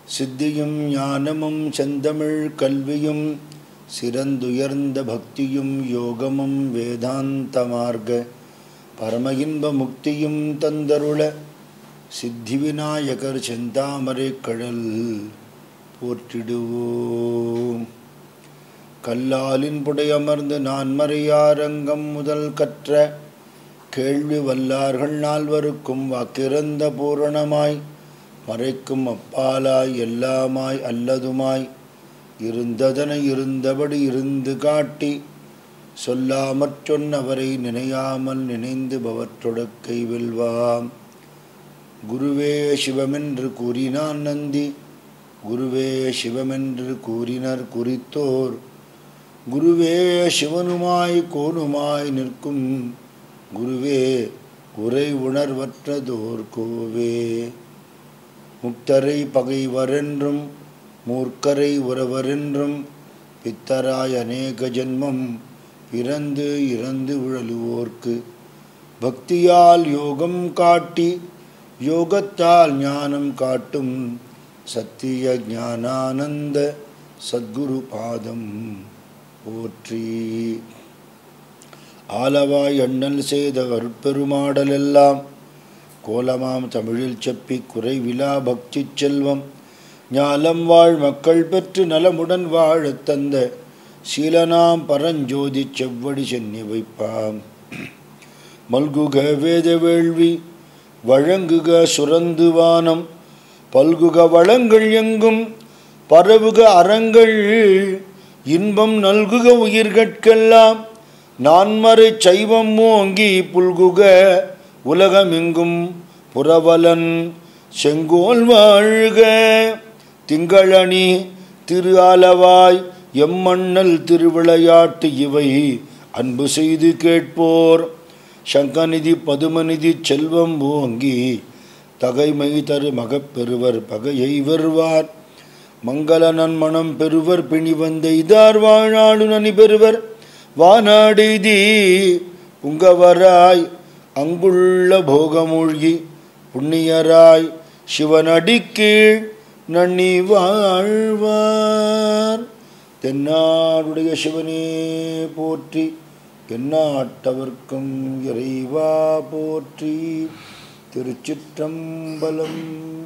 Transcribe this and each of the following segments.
சித்தியும் ஞானமும் செந்தமிழ் கல்வியும் சிறந்துயர்ந்த பக்தியும் யோகமும் வேதாந்த மார்க்க பரம இன்ப முக்தியும் தந்தருள சித்தி விநாயகர் செந்தாமரை கடல் போற்றிடுவோம் கல்லாலின் புடையமர்ந்து நான் மறையாரங்கம் முதல் கற்ற கேள்வி வல்லார்கள் நால்வருக்கும் வாக்கிறந்த பூரணமாய் மறைக்கும் அப்பாலாய் எல்லாமாய் அல்லதுமாய் இருந்ததனை இருந்தபடி இருந்து காட்டி சொல்லாமற் சொன்னவரை நினையாமல் நினைந்து பவற்றொடக்கை வெல்வாம் குருவே சிவமென்று கூறினான் நந்தி குருவே சிவமென்று கூறினர் குறித்தோர் குருவே சிவனுமாய் கோனுமாய் நிற்கும் குருவே உரை உணர்வற்றதோர் கோவே முக்தரை பகைவரென்றும் மூர்க்கரை உறவரென்றும் பித்தராய் அநேக ஜென்மம் பிறந்து இறந்து உழலுவோர்க்கு பக்தியால் யோகம் காட்டி யோகத்தால் ஞானம் காட்டும் சத்திய ஞானானந்த சத்குரு பாதம் போற்றி ஆலவாய் அண்ணல் செய்த அருட்பெருமாடலெல்லாம் கோலமாம் தமிழில் செப்பி குறைவிலா பக்தி செல்வம் ஞாலம் வாழ் மக்கள் பெற்று நலமுடன் வாழத் தந்த சீலனாம் பரஞ்சோதி செவ்வடி சென்னி வைப்பாம் மல்குக வேத வேள்வி வழங்குக சுரந்து வானம் பல்குக வளங்கள் எங்கும் பரவுக அறங்கள் இன்பம் நல்குக உயிர்கட்கெல்லாம் நான்மறை சைவம் ஓங்கி புல்குக உலகமெங்கும் புறவலன் செங்கோல் வாழ்க திங்களணி திரு ஆலவாய் எம்மண்ணல் திருவிளையாட்டு இவை அன்பு செய்து கேட்போர் சங்கநிதி பதுமநிதி செல்வம் ஓங்கி தகைமை தரு மகப்பெருவர் பகையை வருவார் மங்கள நன்மணம் பெறுவர் பிணி வந்தெய்தார் வாழாடு நனி பெறுவர் வானாடெய்தி புங்கவராய் அங்குள்ள போகமூழ்கி புண்ணியராய் சிவனடிக்கீழ் நன்னி வாழ்வார் தென்னாடுடைய சிவனே போற்றி எந்நாட்டவர்க்கும் இறைவா போற்றி திருச்சிற்றம்பலம்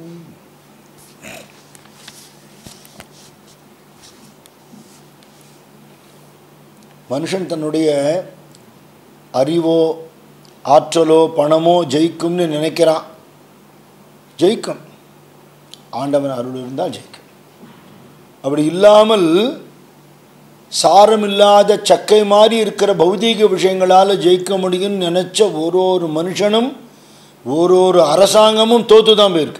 மனுஷன் தன்னுடைய அறிவோ ஆற்றலோ பணமோ ஜெயிக்கும்னு நினைக்கிறான் ஜெயிக்கும் ஆண்டவன் அருள் இருந்தால் ஜெயிக்கும் அப்படி இல்லாமல் சாரமில்லாத சக்கை மாதிரி இருக்கிற பௌதீக விஷயங்களால் ஜெயிக்க முடியும்னு நினச்ச ஒரு ஒரு மனுஷனும் ஒரு ஒரு அரசாங்கமும் தோத்து தான் போயிருக்கு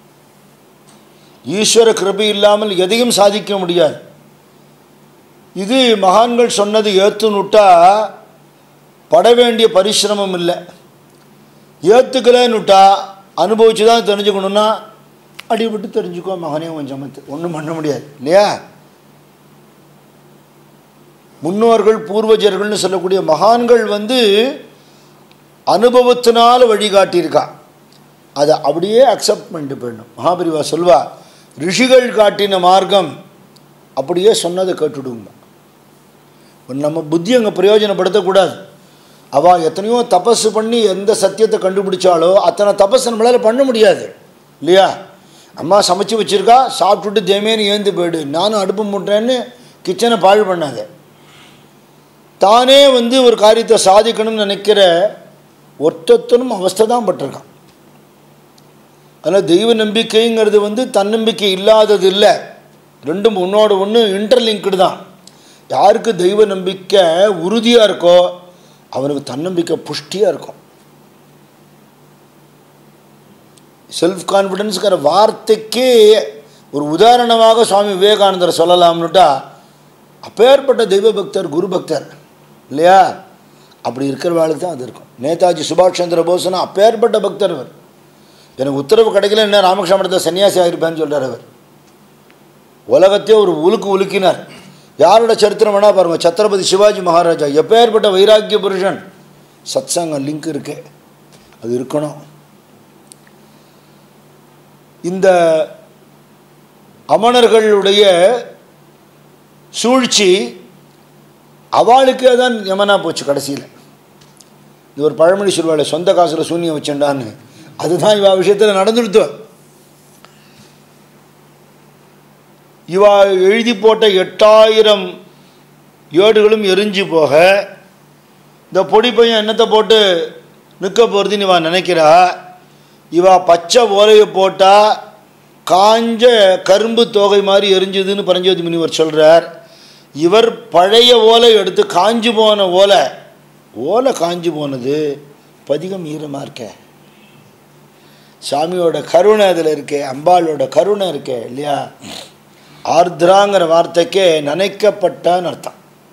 ஈஸ்வர கிருபை இல்லாமல் எதையும் சாதிக்க முடியாது இது மகான்கள் சொன்னது ஏற்றுனுட்டா பட வேண்டிய பரிசிரமம் இல்லை ஏற்றுக்கலன்னுட்டா அனுபவிச்சு தான் தெரிஞ்சுக்கணுன்னா அடிபட்டு தெரிஞ்சுக்கோ மகனே கொஞ்சம் ஒன்றும் பண்ண முடியாது இல்லையா முன்னோர்கள் பூர்வஜர்கள்னு சொல்லக்கூடிய மகான்கள் வந்து அனுபவத்தினால வழிகாட்டியிருக்கா அதை அப்படியே அக்செப்ட் பண்ணிட்டு போயிடணும் மகாபிரிவா சொல்வா ரிஷிகள் காட்டின மார்க்கம் அப்படியே சொன்னதை கேட்டுடுங்க நம்ம புத்தி அங்கே பிரயோஜனப்படுத்தக்கூடாது அவள் எத்தனையோ தபஸ் பண்ணி எந்த சத்தியத்தை கண்டுபிடிச்சாலோ அத்தனை தபஸ் நம்மளால் பண்ண முடியாது இல்லையா அம்மா சமைச்சு வச்சுருக்கா சாப்பிட்டுட்டு தேமேனு ஏந்து போயிடு நானும் அடுப்பு முட்டுறேன்னு கிச்சனை பாழ் பண்ணாத தானே வந்து ஒரு காரியத்தை சாதிக்கணும்னு நினைக்கிற ஒருத்தனும் அவஸ்தை தான் பட்டிருக்கான் அதனால் தெய்வ நம்பிக்கைங்கிறது வந்து தன்னம்பிக்கை இல்லாதது இல்லை ரெண்டும் ஒன்றோட ஒன்று இன்டர்லிங்க்டு தான் யாருக்கு தெய்வ நம்பிக்கை உறுதியாக இருக்கோ அவனுக்கு தன்னம்பிக்கை புஷ்டியாக இருக்கும் செல்ஃப் கான்ஃபிடென்ஸுங்கிற வார்த்தைக்கே ஒரு உதாரணமாக சுவாமி விவேகானந்தர் சொல்லலாம்னுட்டா அப்பேற்பட்ட தெய்வ பக்தர் குரு பக்தர் இல்லையா அப்படி இருக்கிறவாளுக்கு தான் அது இருக்கும் நேதாஜி சுபாஷ் சந்திர போஸ்னா அப்பேற்பட்ட பக்தர் அவர் எனக்கு உத்தரவு கிடைக்கல என்ன ராமகிருஷ்ண மடத்தை சன்னியாசி ஆகிருப்பேன்னு சொல்கிறார் அவர் உலகத்தையே ஒரு உலுக்கு உலுக்கினார் யாரோட சரித்திரம் வேணா பாருங்கள் சத்ரபதி சிவாஜி மகாராஜா எப்பேற்பட்ட வைராக்கிய புருஷன் சத்சங்கம் லிங்க் இருக்கு அது இருக்கணும் இந்த அமணர்களுடைய சூழ்ச்சி அவளுக்கே தான் யமனா போச்சு கடைசியில் இது ஒரு பழமொழி சொல்வாள் சொந்த காசில் சூன்யம் வச்சுண்டான்னு அதுதான் இவா விஷயத்தில் நடந்துடுத்து இவா எழுதி போட்ட எட்டாயிரம் ஏடுகளும் எரிஞ்சு போக இந்த பொடி பையன் என்னத்தை போட்டு நிற்க போகிறதுன்னு இவா நினைக்கிறா இவா பச்சை ஓலையை போட்டால் காஞ்ச கரும்பு தோகை மாதிரி எரிஞ்சுதுன்னு பரஞ்சோதி முனிவர் சொல்கிறார் இவர் பழைய ஓலை எடுத்து காஞ்சு போன ஓலை ஓலை காஞ்சு போனது பதிகம் ஈரமாக இருக்க சாமியோட கருணை அதில் இருக்கே அம்பாளோட கருணை இருக்கே இல்லையா ஆர்திராங்கிற வார்த்தைக்கே நனைக்கப்பட்டான்னு அர்த்தம்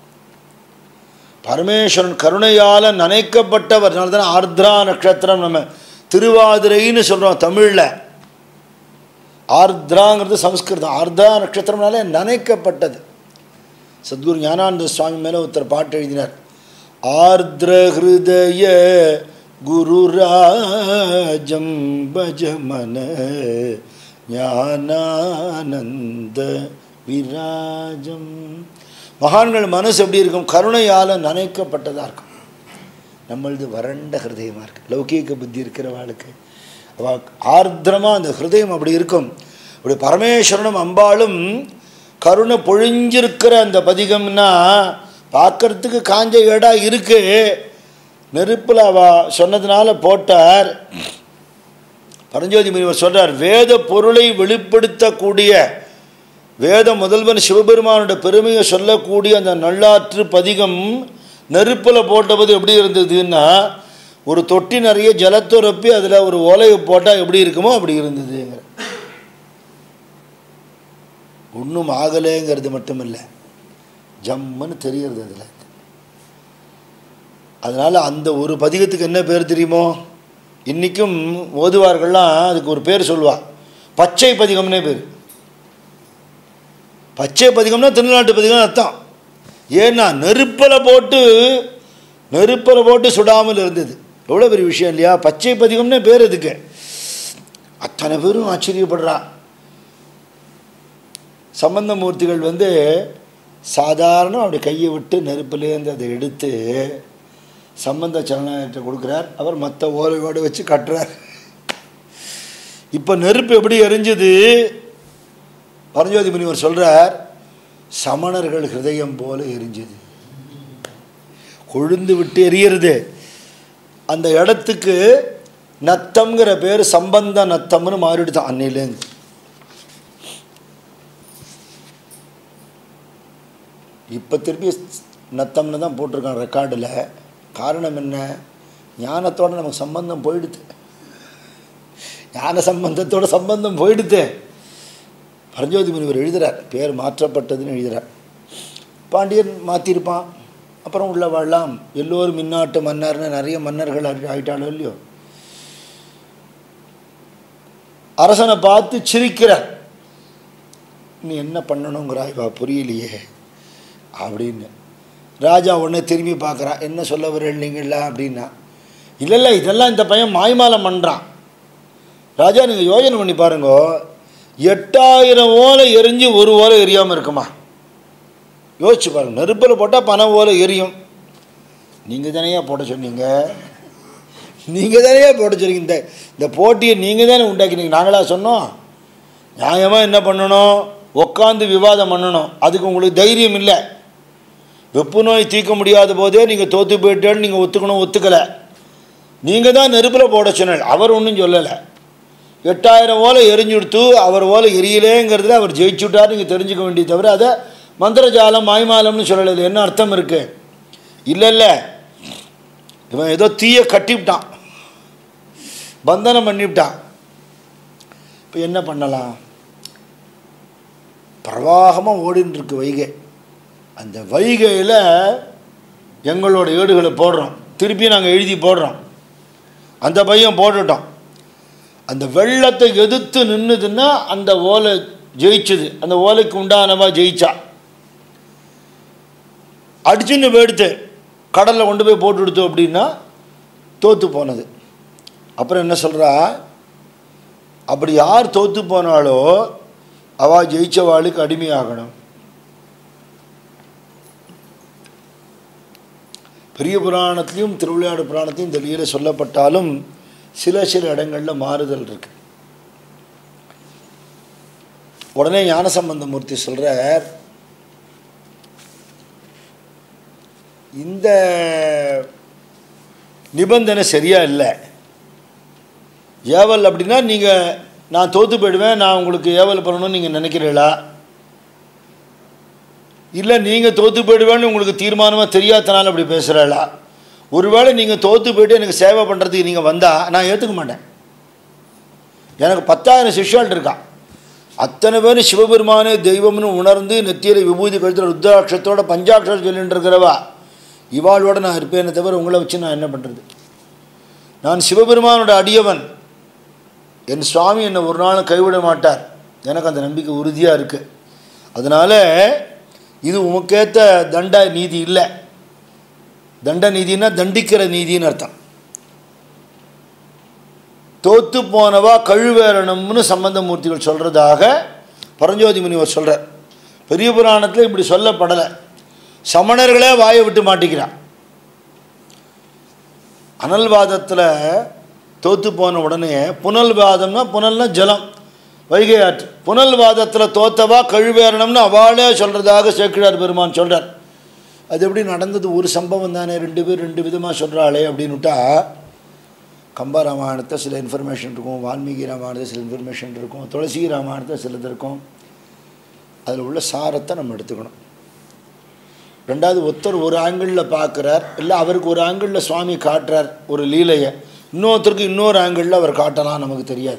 பரமேஸ்வரன் கருணையால் நனைக்கப்பட்டவர் அதனால தானே ஆர்திரா நட்சத்திரம் நம்ம திருவாதிரைன்னு சொல்கிறோம் தமிழில் ஆர்திராங்கிறது சம்ஸ்கிருதம் ஆர்திரா நட்சத்திரம்னாலே நனைக்கப்பட்டது சத்குரு ஞானானந்த சுவாமி மேலே ஒருத்தர் பாட்டு எழுதினார் ஆர்திர ஹிருதய குருராஜம் பஜமன ஞானானந்த விராஜம் மகான்கள் மனசு எப்படி இருக்கும் கருணையால் நனைக்கப்பட்டதாக இருக்கும் நம்மளது வறண்ட ஹிருதயமாக இருக்குது லௌகீக புத்தி இருக்கிறவாளுக்கு அவ ஆர்திரமாக அந்த ஹிருதயம் அப்படி இருக்கும் அப்படி பரமேஸ்வரனும் அம்பாளும் கருணை பொழிஞ்சிருக்கிற அந்த பதிகம்னா பார்க்கறதுக்கு காஞ்ச ஏடா இருக்கு நெருப்பில் அவ சொன்னதுனால போட்டார் பரஞ்சோதி முனிவர் சொல்றார் வேத பொருளை வெளிப்படுத்தக்கூடிய வேத முதல்வன் சிவபெருமானோட பெருமையை சொல்லக்கூடிய அந்த நல்லாற்று பதிகம் நெருப்பில் போட்டபோது எப்படி இருந்ததுன்னா ஒரு தொட்டி நிறைய ஜலத்தை ரொப்பி அதில் ஒரு ஓலையை போட்டால் எப்படி இருக்குமோ அப்படி இருந்ததுங்கிற ஒன்றும் ஆகலைங்கிறது மட்டும் இல்லை ஜம்முன்னு தெரியறது அதில் அதனால் அந்த ஒரு பதிகத்துக்கு என்ன பேர் தெரியுமோ இன்றைக்கும் ஓதுவார்கள்லாம் அதுக்கு ஒரு பேர் சொல்லுவா பச்சை பதிகம்னே பேர் பச்சை பதிகம்னா திருநாட்டு பதிகம் அர்த்தம் ஏன்னா நெருப்பில் போட்டு நெருப்பில் போட்டு சுடாமல் இருந்தது எவ்வளோ பெரிய விஷயம் இல்லையா பச்சை பதிகம்னே பேர் இதுக்கு அத்தனை பேரும் ஆச்சரியப்படுறா சம்பந்தமூர்த்திகள் வந்து சாதாரண அப்படி கையை விட்டு நெருப்புலேருந்து அதை எடுத்து சம்பந்த சரணத்தை கொடுக்குறார் அவர் மற்ற ஓலையோடு வச்சு கட்டுறார் இப்போ நெருப்பு எப்படி எரிஞ்சுது பரஞ்சோதி முனிவர் சொல்கிறார் சமணர்கள் ஹிருதயம் போல எரிஞ்சுது கொழுந்து விட்டு எரியறது அந்த இடத்துக்கு நத்தம்ங்கிற பேர் சம்பந்த நத்தம்னு மாறிடுதான் அன்னையிலேருந்து இப்போ திருப்பி நத்தம்னு தான் போட்டிருக்கான் ரெக்கார்டில் காரணம் என்ன ஞானத்தோட நமக்கு சம்பந்தம் போயிடுது ஞான சம்பந்தத்தோட சம்பந்தம் போயிடுது பரஞ்சோதி முனிவர் எழுதுகிறார் பேர் மாற்றப்பட்டதுன்னு எழுதுகிறார் பாண்டியன் மாற்றிருப்பான் அப்புறம் உள்ள வாழலாம் எல்லோரும் மின்னாட்டு மன்னர்னு நிறைய மன்னர்கள் ஆகி- ஆயிட்டாளோ இல்லையோ அரசனை பார்த்து சிரிக்கிறார் நீ என்ன பண்ணணுங்கிறாய் வா புரியலையே அப்படின்னு ராஜா உடனே திரும்பி பார்க்குறா என்ன சொல்ல வரீங்க நீங்களா அப்படின்னா இல்லை இல்லை இதெல்லாம் இந்த பையன் மாய்மாலம் பண்ணுறான் ராஜா நீங்கள் யோசனை பண்ணி பாருங்க எட்டாயிரம் ஓலை எரிஞ்சு ஒரு ஓலை எரியாமல் இருக்குமா யோசிச்சு பாருங்க நெருப்பில் போட்டால் பணம் ஓலை எரியும் நீங்கள் தானேயா போட சொன்னீங்க நீங்கள் தானேயா போட சொன்னீங்க இந்த இந்த போட்டியை நீங்கள் தானே உண்டாக்கினீங்க நாங்களா சொன்னோம் நியாயமாக என்ன பண்ணணும் உட்காந்து விவாதம் பண்ணணும் அதுக்கு உங்களுக்கு தைரியம் இல்லை வெப்பு நோய் தீர்க்க முடியாத போதே நீங்கள் தோற்று போயிட்டேன்னு நீங்கள் ஒத்துக்கணும் ஒத்துக்கலை நீங்கள் தான் நெருப்பில் போட சொன்னால் அவர் ஒன்றும் சொல்லலை எட்டாயிரம் ஓலை எரிஞ்சுடுத்து அவர் ஓலை எரியலேங்கிறதுல அவர் ஜெயிச்சுட்டார் நீங்கள் தெரிஞ்சுக்க வேண்டிய தவிர அதை மந்திரஜாலம் மாய்மாலம்னு சொல்லலை இதுல என்ன அர்த்தம் இருக்கு இல்லை இல்லை இவன் ஏதோ தீயை கட்டிவிட்டான் பந்தனம் பண்ணிவிட்டான் இப்போ என்ன பண்ணலாம் பிரவாகமாக ஓடின்னு இருக்கு வைகை அந்த வைகையில் எங்களோட ஏடுகளை போடுறோம் திருப்பி நாங்கள் எழுதி போடுறோம் அந்த பையன் போட்டுட்டோம் அந்த வெள்ளத்தை எதிர்த்து நின்றுதுன்னா அந்த ஓலை ஜெயிச்சுது அந்த ஓலைக்கு உண்டானவா ஜெயிச்சா அடிச்சுன்னு போயிடுத்து கடலில் கொண்டு போய் போட்டு கொடுத்தோம் அப்படின்னா தோற்று போனது அப்புறம் என்ன சொல்கிறா அப்படி யார் தோற்று போனாலோ அவா ஜெயிச்சவாளுக்கு அடிமையாகணும் பெரிய புராணத்திலையும் திருவிளையாடு புராணத்தையும் இந்த லீலை சொல்லப்பட்டாலும் சில சில இடங்களில் மாறுதல் இருக்கு உடனே ஞானசம்பந்த மூர்த்தி சொல்கிறார் இந்த நிபந்தனை சரியா இல்லை ஏவல் அப்படின்னா நீங்கள் நான் தோற்று போயிடுவேன் நான் உங்களுக்கு ஏவல் பண்ணணும்னு நீங்கள் நினைக்கிறீங்களா இல்லை நீங்கள் தோற்று போயிடுவேன்னு உங்களுக்கு தீர்மானமாக தெரியாதனால அப்படி பேசுகிறீங்களா ஒருவேளை நீங்கள் தோற்று போயிட்டு எனக்கு சேவை பண்ணுறதுக்கு நீங்கள் வந்தால் நான் ஏற்றுக்க மாட்டேன் எனக்கு பத்தாயிரம் சிஷ்யாள் இருக்கான் அத்தனை பேர் சிவபெருமானே தெய்வம்னு உணர்ந்து நெத்தியில் விபூதி கழுத்தில் ருத்ராட்சத்தோட பஞ்சாட்சரம் சொல்லிட்டு இருக்கிறவா இவாளோட நான் இருப்பேனே தவிர உங்களை வச்சு நான் என்ன பண்ணுறது நான் சிவபெருமானோட அடியவன் என் சுவாமி என்னை ஒரு நாளும் கைவிட மாட்டார் எனக்கு அந்த நம்பிக்கை உறுதியாக இருக்குது அதனால் இது உமக்கேற்ற தண்ட நீதி இல்லை தண்ட நீதினா தண்டிக்கிற நீதின்னு அர்த்தம் தோத்து போனவா கழுவேறணும்னு சம்பந்தமூர்த்திகள் சொல்கிறதாக பரஞ்சோதி முனிவர் சொல்கிறார் பெரிய புராணத்தில் இப்படி சொல்லப்படலை சமணர்களே வாயை விட்டு மாட்டிக்கிறான் அனல்வாதத்தில் தோத்து போன உடனே புனல்வாதம்னா புனல்னா ஜலம் வைகை ஆற்று புனல்வாதத்தில் தோத்தவா கழுவேறணும்னு அவளே சொல்கிறதாக சேக்கிழார் பெருமான் சொல்கிறார் அது எப்படி நடந்தது ஒரு சம்பவம் தானே ரெண்டு பேர் ரெண்டு விதமாக சொல்கிறாளே அப்படின்னுட்டா கம்ப ராமாயணத்தை சில இன்ஃபர்மேஷன் இருக்கும் வால்மீகி ராமாயணத்தை சில இன்ஃபர்மேஷன் இருக்கும் துளசி ராமாயணத்தை சிலது இருக்கும் அதில் உள்ள சாரத்தை நம்ம எடுத்துக்கணும் ரெண்டாவது ஒருத்தர் ஒரு ஆங்கிளில் பார்க்குறார் இல்லை அவருக்கு ஒரு ஆங்கிளில் சுவாமி காட்டுறார் ஒரு லீலையை இன்னொருத்தருக்கு இன்னொரு ஆங்கிளில் அவர் காட்டலாம் நமக்கு தெரியாது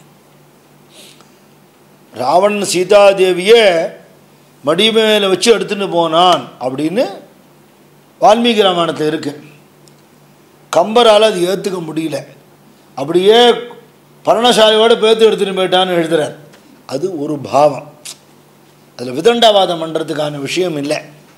ராவணன் சீதாதேவியை மடி மேலே வச்சு எடுத்துன்னு போனான் அப்படின்னு வால்மீகி ராமாயணத்தில் இருக்குது கம்பரால் அது ஏற்றுக்க முடியல அப்படியே பர்ணசாலையோடு பேத்து எடுத்துன்னு போயிட்டான்னு எழுதுறார் அது ஒரு பாவம் அதில் விதண்டாவாதம் பண்ணுறதுக்கான விஷயம் இல்லை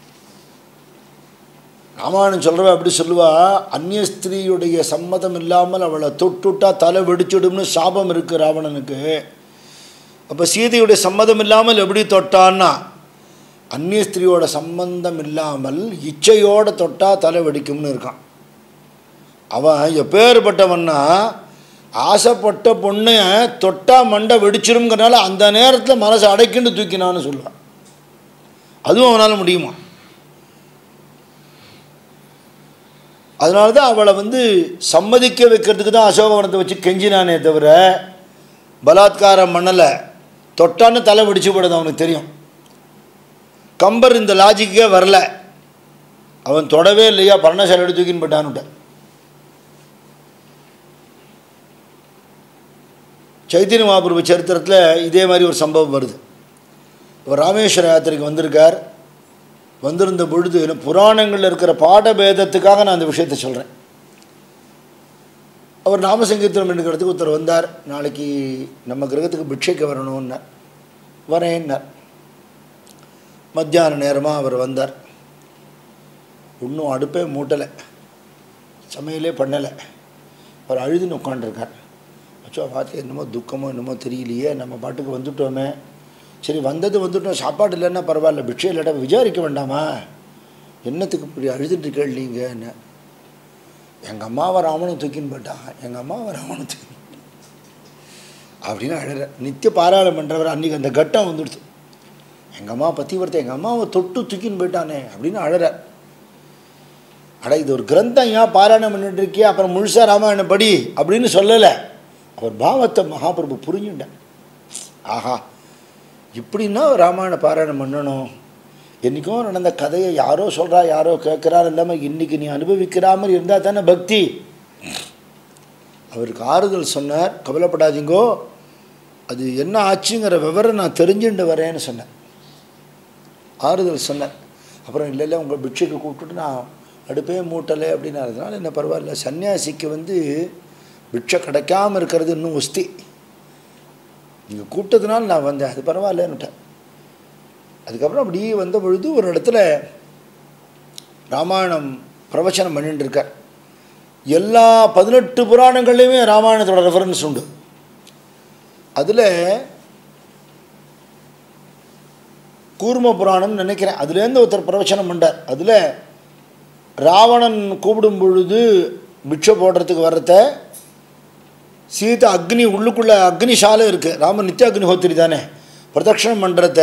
ராமாயணம் சொல்கிறவ அப்படி சொல்லுவா அந்நிய ஸ்திரீயுடைய சம்மதம் இல்லாமல் அவளை தொட்டுட்டா தலை வெடிச்சுடும்னு சாபம் இருக்குது ராவணனுக்கு அப்போ சீதையுடைய சம்மதம் இல்லாமல் எப்படி தொட்டான்னா அந்நிய ஸ்திரீயோட சம்பந்தம் இல்லாமல் இச்சையோடு தொட்டா தலை வெடிக்கும்னு இருக்கான் அவன் எப்பேற்பட்டவன்னா ஆசைப்பட்ட பொண்ணை தொட்டா மண்டை வெடிச்சிருங்கிறனால அந்த நேரத்தில் மனசை அடைக்கிண்டு தூக்கினான்னு சொல்லுவான் அதுவும் அவனால் முடியுமா அதனால தான் அவளை வந்து சம்மதிக்க வைக்கிறதுக்கு தான் அசோகவனத்தை வச்சு கெஞ்சினானே தவிர பலாத்காரம் பண்ணலை தொட்டான்னு தலை வெடிச்சு போடுது அவனுக்கு தெரியும் கம்பர் இந்த லாஜிக்கே வரல அவன் தொடவே இல்லையா பர்ணசாலை எடுத்து தூக்கின்னு போட்டான்னுட்ட சைத்தன்ய மகாபிரபு சரித்திரத்தில் இதே மாதிரி ஒரு சம்பவம் வருது இப்போ ராமேஸ்வர யாத்திரைக்கு வந்திருக்கார் வந்திருந்த பொழுது புராணங்களில் இருக்கிற பாடபேதத்துக்காக நான் அந்த விஷயத்தை சொல்கிறேன் அவர் நாமசங்கீர்த்தனம் எடுக்கிறதுக்கு ஒருத்தர் வந்தார் நாளைக்கு நம்ம கிரகத்துக்கு பிட்சைக்கு வரணும்னார் வரேன்னார் மத்தியான நேரமாக அவர் வந்தார் இன்னும் அடுப்பே மூட்டலை சமையலே பண்ணலை அவர் அழுதுன்னு உட்காண்டிருக்கார் அச்சோ பார்த்து என்னமோ துக்கமோ என்னமோ தெரியலையே நம்ம பாட்டுக்கு வந்துட்டோமே சரி வந்தது வந்துட்டோம் சாப்பாடு இல்லைன்னா பரவாயில்ல பிட்சை இல்லாட்டா விசாரிக்க வேண்டாமா என்னத்துக்கு இப்படி அழுதுட்டு கேள் நீங்கள் என்ன எங்கள் அம்மாவை ராமனும் தூக்கின்னு போயிட்டான் எங்கள் அம்மாவை ராமனும் தூக்கி அப்படின்னு அழுற நித்திய பாராயணம் பண்ணுறவர் அன்றைக்கி அந்த கட்டம் வந்துடுது எங்கள் அம்மா பற்றி ஒருத்தர் எங்கள் அம்மாவை தொட்டு தூக்கின்னு போயிட்டானே அப்படின்னு அழற அட இது ஒரு கிரந்தம் ஏன் பாராயணம் பண்ணிட்டு இருக்கியா அப்புறம் முழுசாக ராமாயணம் படி அப்படின்னு சொல்லலை அவர் பாவத்தை மகாபிரபு புரிஞ்சுட்டேன் ஆஹா இப்படின்னா ராமாயண பாராயணம் பண்ணணும் என்றைக்கும் நடந்த கதையை யாரோ சொல்கிறா யாரோ கேட்குறாரு இல்லாமல் இன்றைக்கி நீ அனுபவிக்கிறா மாதிரி இருந்தால் தானே பக்தி அவருக்கு ஆறுதல் சொன்னார் கவலைப்படாதீங்கோ அது என்ன ஆச்சுங்கிற விவரம் நான் தெரிஞ்சுட்டு வரேன்னு சொன்னேன் ஆறுதல் சொன்னேன் அப்புறம் இல்லை இல்லை உங்கள் பிட்சைக்கு கூப்பிட்டுட்டு நான் அடுப்பே மூட்டலை அப்படின்னு அதனால என்ன பரவாயில்ல சன்னியாசிக்கு வந்து பிட்சை கிடைக்காம இருக்கிறது இன்னும் ஒஸ்தி நீங்கள் கூப்பிட்டதுனால நான் வந்தேன் அது பரவாயில்லன்னுட்டேன் அதுக்கப்புறம் அப்படியே வந்த பொழுது ஒரு இடத்துல ராமாயணம் பிரவச்சனம் பண்ணிட்டு இருக்கார் எல்லா பதினெட்டு புராணங்கள்லையுமே ராமாயணத்தோட ரெஃபரன்ஸ் உண்டு அதில் கூர்ம புராணம்னு நினைக்கிறேன் அதுலேருந்து ஒருத்தர் பிரவச்சனம் பண்ணார் அதில் ராவணன் கூப்பிடும் பொழுது பிட்சை போடுறதுக்கு வர்றத சீதா அக்னி உள்ளுக்குள்ளே அக்னி சாலை இருக்குது ராமன் நித்திய அக்னிஹோத்திரி தானே பிரதட்சணம் பண்ணுறத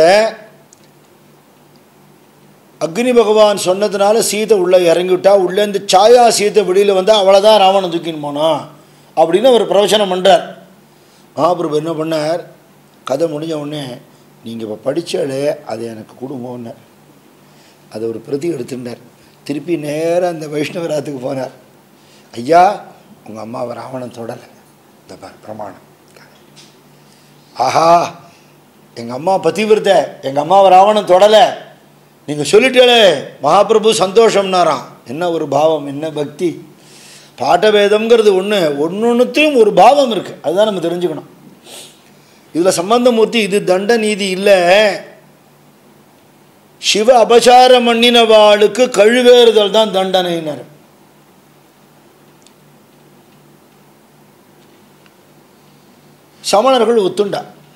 அக்னி பகவான் சொன்னதுனால சீதை உள்ளே இறங்கிவிட்டா உள்ளேருந்து சாயா சீதை வெளியில் வந்தால் அவ்வளோதான் ராவணன் தூக்கின்னு போனான் அப்படின்னு அவர் பிரவச்சனம் பண்ணுறார் மகாபிரபு என்ன பண்ணார் கதை முடிஞ்ச உடனே நீங்கள் இப்போ படித்தாலே அதை எனக்கு கொடுங்கன்னு அதை ஒரு பிரதி எடுத்துட்டார் திருப்பி நேராக அந்த வைஷ்ணவராத்துக்கு போனார் ஐயா உங்கள் அம்மாவை ராவணன் தொடலை இந்த பார் பிரமாணம் ஆஹா எங்கள் அம்மா பதிவிரத எங்கள் அம்மாவை ராவணன் தொடலை நீங்கள் சொல்லிட்டே மகாபிரபு சந்தோஷம்னாராம் என்ன ஒரு பாவம் என்ன பக்தி பாட்டவேதம்ங்கிறது ஒன்று ஒன்று ஒன்றுத்தையும் ஒரு பாவம் இருக்குது அதுதான் நம்ம தெரிஞ்சுக்கணும் இதில் சம்பந்தமூர்த்தி இது தண்ட நீதி இல்லை சிவ அபசாரம் பண்ணினவாளுக்கு கழுவேறுதல் தான் தண்டனையினர் சமணர்கள் ஒத்துண்டா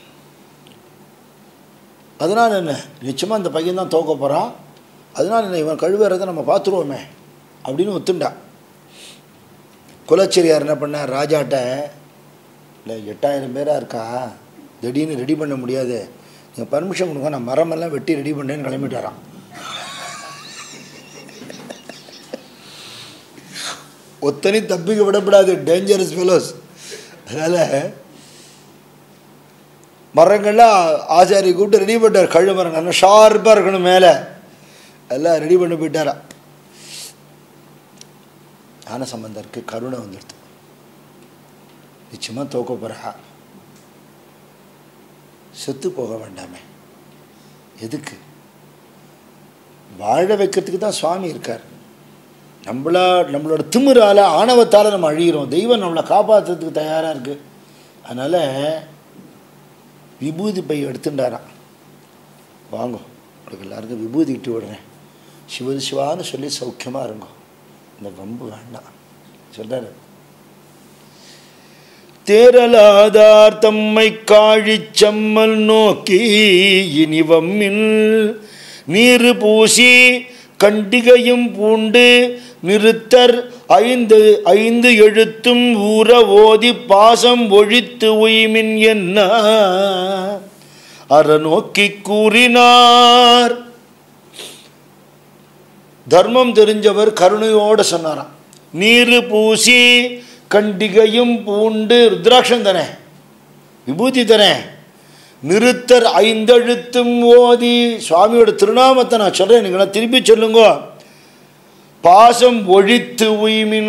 அதனால் என்ன நிச்சயமாக இந்த பையன் தான் தோக்க போகிறான் அதனால் என்ன இவன் கழுவேறதை நம்ம பார்த்துருவோமே அப்படின்னு ஒத்துண்டா குலச்செரியார் என்ன பண்ணார் ராஜாட்ட இல்லை எட்டாயிரம் பேராக இருக்கா திடீர்னு ரெடி பண்ண முடியாது நீங்கள் பர்மிஷன் கொடுங்க நான் மரமெல்லாம் வெட்டி ரெடி பண்ணேன்னு கிளம்பிட்டாராம் ஒத்தனி தப்பிக்க விடக்கூடாது டேஞ்சரஸ் ஃபெலோஸ் அதனால் மரங்கள்லாம் ஆச்சாரி கூப்பிட்டு ரெடி பண்ணிட்டார் கழு மரம் நல்லா ஷார்ப்பாக இருக்கணும் மேலே எல்லாம் ரெடி பண்ணி போயிட்டாரா ஞான சம்பந்தருக்கு கருணை வந்துடுது நிச்சயமாக தோக்க போகிறா செத்து போக வேண்டாமே எதுக்கு வாழ வைக்கிறதுக்கு தான் சுவாமி இருக்கார் நம்மளா நம்மளோட திமிரால் ஆணவத்தால் நம்ம அழிகிறோம் தெய்வம் நம்மளை காப்பாற்றுறதுக்கு தயாராக இருக்குது அதனால் விபூதி பை எடுத்துட்டாராம் வாங்கோ உங்களுக்கு எல்லாருக்கும் விபூதி இட்டு விடுறேன் சிவது சிவான்னு சொல்லி சௌக்கியமாக இருங்கோ இந்த வம்பு வேண்டாம் சொல்கிறாரு தேரலாதார் தம்மை காழிச் செம்மல் நோக்கி இனிவம்மில் நீரு பூசி கண்டிகையும் பூண்டு நிறுத்தர் ஐந்து ஐந்து எழுத்தும் ஊற ஓதி பாசம் ஒழித்து உய்மின் என்ன அற நோக்கி கூறினார் தர்மம் தெரிஞ்சவர் கருணையோடு சொன்னாராம் நீரு பூசி கண்டிகையும் பூண்டு ருத்ராட்சம் தானே விபூதி தானே நிறுத்தர் ஐந்தெழுத்தும் ஓதி சுவாமியோட திருநாமத்தை நான் சொல்கிறேன் நீங்களா திருப்பி சொல்லுங்க பாசம் ஒழித்து உய்மின்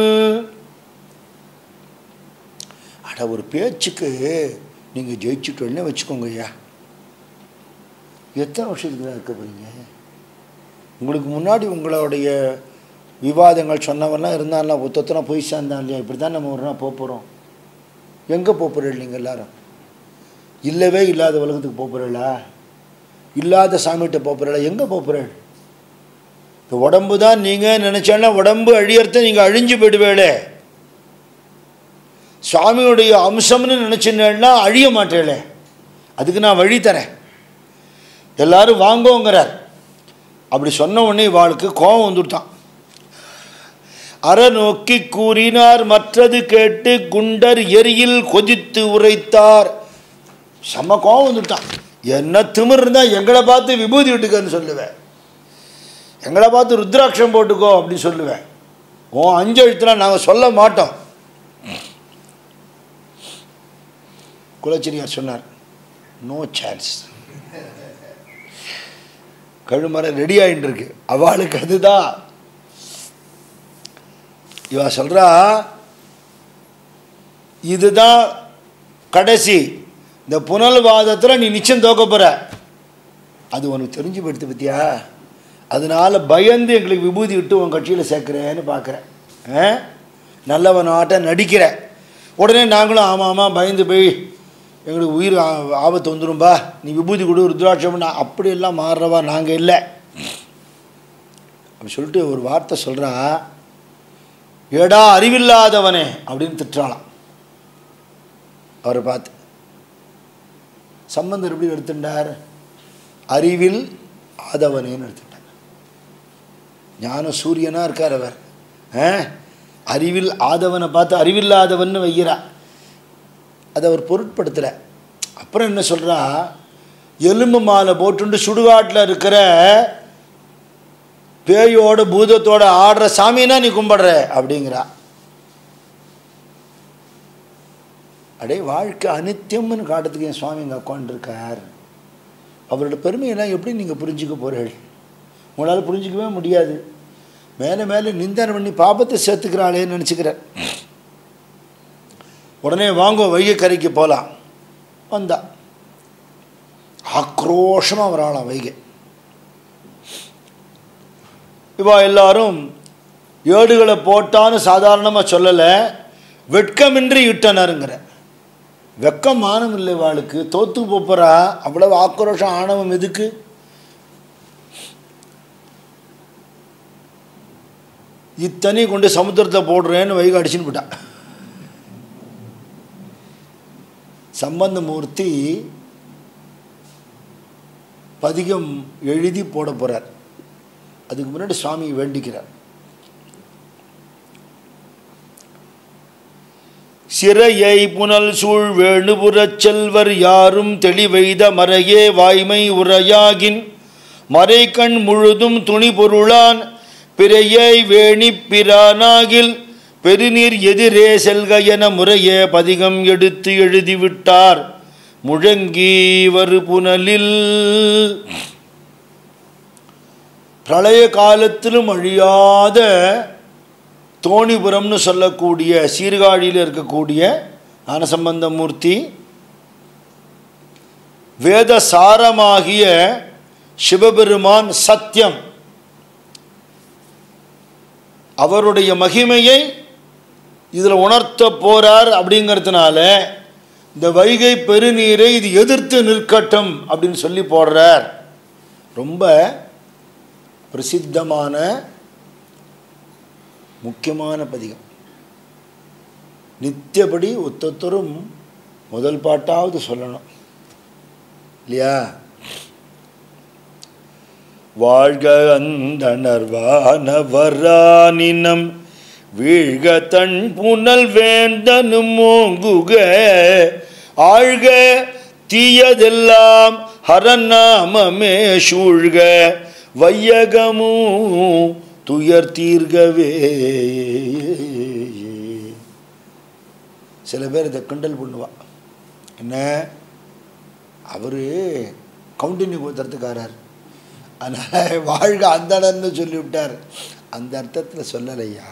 அட ஒரு பேச்சுக்கு நீங்கள் ஜெயிச்சுட்டோன்னே வச்சுக்கோங்க ஐயா எத்தனை வருஷத்துக்கு தான் இருக்க போறீங்க உங்களுக்கு முன்னாடி உங்களுடைய விவாதங்கள் சொன்னவெல்லாம் இருந்தான்ல ஒத்தொத்தனை போய் சேர்ந்தான் இல்லையா இப்படி தான் நம்ம ஒரு நாள் போக போகிறோம் எங்கே போக போகிறீங்க நீங்கள் எல்லாரும் இல்லவே இல்லாத உலகத்துக்கு போக போகிறீங்களா இல்லாத சாமிகிட்ட போக போகிறீங்களா எங்கே போக போகிறீள் இந்த உடம்பு தான் நீங்கள் நினச்சேன்னா உடம்பு அழியறத நீங்கள் அழிஞ்சு போயிடுவேளே சுவாமியுடைய அம்சம்னு நினச்சின்னா அழிய மாட்டேளே அதுக்கு நான் வழி தரேன் எல்லாரும் வாங்கோங்கிறார் அப்படி சொன்ன உடனே இவாளுக்கு கோபம் வந்துட்டான் அற நோக்கி கூறினார் மற்றது கேட்டு குண்டர் எரியில் கொதித்து உரைத்தார் செம்ம கோபம் வந்துட்டான் என்ன திமிர் இருந்தால் எங்களை பார்த்து விபூதி விட்டுக்கன்னு சொல்லுவேன் எங்களை பார்த்து ருத்ராட்சம் போட்டுக்கோ அப்படின்னு சொல்லுவேன் ஓ அஞ்சு எழுத்துலாம் நாங்கள் சொல்ல மாட்டோம் குலச்சிரியார் சொன்னார் நோ சான்ஸ் கழுமரம் ரெடி ஆகிட்டு இருக்கு அவளுக்கு அதுதான் இவ சொல்கிறா இதுதான் கடைசி இந்த புனல்வாதத்தில் நீ நிச்சயம் தோக்க போகிற அது உனக்கு தெரிஞ்சு போயிடுத்து பத்தியா அதனால் பயந்து எங்களுக்கு விபூதி விட்டு உன் கட்சியில் சேர்க்குறேன்னு பார்க்குறேன் நல்லவனாட்ட நடிக்கிற உடனே நாங்களும் ஆமாம் ஆமாம் பயந்து போய் எங்களுக்கு உயிர் ஆ- ஆபத்து வந்துடும்பா நீ விபூதி கொடு ருத்ராட்சம் நான் அப்படியெல்லாம் மாறுறவா நாங்கள் இல்லை அப்படி சொல்லிட்டு ஒரு வார்த்தை சொல்கிறா ஏடா அறிவில்லாதவனே அப்படின்னு திட்டுறாளாம் அவரை பார்த்து சம்பந்தர் எப்படி எடுத்துட்டார் அறிவில் ஆதவனேன்னு எடுத்துட்டாங்க ஞான சூரியனாக இருக்கார் அவர் ஆ? அறிவில் ஆதவனை பார்த்து அறிவில்லாதவன்னு வைக்கிறா அதை அவர் பொருட்படுத்தலை அப்புறம் என்ன சொல்கிறா எலும்பு மாலை போட்டுண்டு சுடுகாட்டில் இருக்கிற பேயோட பூதத்தோட ஆடுற சாமினா நீ கும்பிடுற அப்படிங்கிறா அடே வாழ்க்கை அனித்தியம்னு காட்டுறதுக்கு என் சுவாமி இங்கே உட்காந்துருக்கார் அவரோட பெருமையெல்லாம் எப்படி நீங்கள் புரிஞ்சுக்க போகிறீர்கள் உங்களால் புரிஞ்சிக்கவே முடியாது மேலே மேலே நிந்தனை பண்ணி பாபத்தை சேர்த்துக்கிறாளேன்னு நினச்சிக்கிறேன் உடனே வாங்கோ வைகை கரைக்கு போகலாம் வந்தா ஆக்ரோஷமாக வராளாம் வைகை இவா எல்லாரும் ஏடுகளை போட்டான்னு சாதாரணமாக சொல்லலை வெட்கமின்றி இட்டனருங்கிற வெக்கம் மானம் இல்லை வாளுக்கு தோத்து போப்பறா அவ்வளவு ஆக்ரோஷம் ஆணவம் எதுக்கு இத்தனி கொண்டு சமுத்திரத்தை போடுறேன்னு வைகை அடிச்சுன்னு போட்டா சம்பந்தமூர்த்தி பதிகம் எழுதி போட போகிறார் அதுக்கு முன்னாடி சுவாமி வேண்டிக்கிறார் சிறையை புனல் சூழ் வேணுபுறச் செல்வர் யாரும் தெளிவெய்த மறையே வாய்மை உரையாகின் மறைக்கண் முழுதும் துணி பொருளான் பிறையை வேணி பிரானாகில் பெருநீர் எதிரே செல்க என முறையே பதிகம் எடுத்து எழுதிவிட்டார் முழங்கி வரு புனலில் பிரளய காலத்திலும் அழியாத தோணிபுரம்னு சொல்லக்கூடிய சீர்காழியில் இருக்கக்கூடிய ஞானசம்பந்த மூர்த்தி வேத சாரமாகிய சிவபெருமான் சத்தியம் அவருடைய மகிமையை இதில் உணர்த்த போறார் அப்படிங்கிறதுனால இந்த வைகை பெருநீரை இது எதிர்த்து நிற்கட்டும் அப்படின்னு சொல்லி போடுறார் ரொம்ப பிரசித்தமான முக்கியமான பதிகம் நித்தியபடி ஒத்தொத்தரும் முதல் பாட்டாவது சொல்லணும் இல்லையா வாழ்க அந்தணர் வானவரானினம் வீழ்க தன் புனல் வேந்தனும் ஓங்குக ஆழ்க தீயதெல்லாம் ஹரநாமமே சூழ்க வையகமும் துயர் தீர்கவே சில பேர் இதை கிண்டல் பண்ணுவா என்ன அவர் கவுண்டினி ஊத்துறதுக்காரர் அதனால் வாழ்க அந்தணன்னு சொல்லிவிட்டார் அந்த அர்த்தத்தில் சொல்லலையா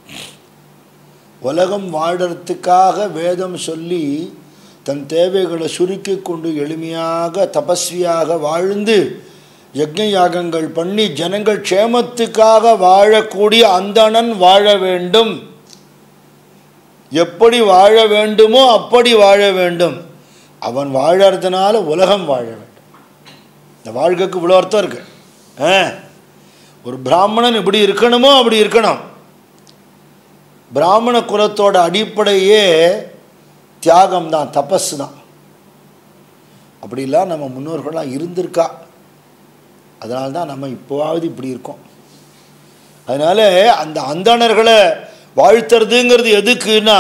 உலகம் வாழறதுக்காக வேதம் சொல்லி தன் தேவைகளை சுருக்கி கொண்டு எளிமையாக தபஸ்வியாக வாழ்ந்து யஜ்ஞ யாகங்கள் பண்ணி ஜனங்கள் க்ஷேமத்துக்காக வாழக்கூடிய அந்தணன் வாழ வேண்டும் எப்படி வாழ வேண்டுமோ அப்படி வாழ வேண்டும் அவன் வாழறதுனால உலகம் வாழ வேண்டும் இந்த வாழ்க்கைக்கு இவ்வளோ அர்த்தம் இருக்கு ஆ ஒரு பிராமணன் இப்படி இருக்கணுமோ அப்படி இருக்கணும் பிராமண குலத்தோட அடிப்படையே தியாகம் தான் தபஸ் தான் அப்படிலாம் நம்ம முன்னோர்கள்லாம் இருந்திருக்கா அதனால தான் நம்ம இப்போவாவது இப்படி இருக்கோம் அதனால் அந்த அந்தணர்களை வாழ்த்துறதுங்கிறது எதுக்குன்னா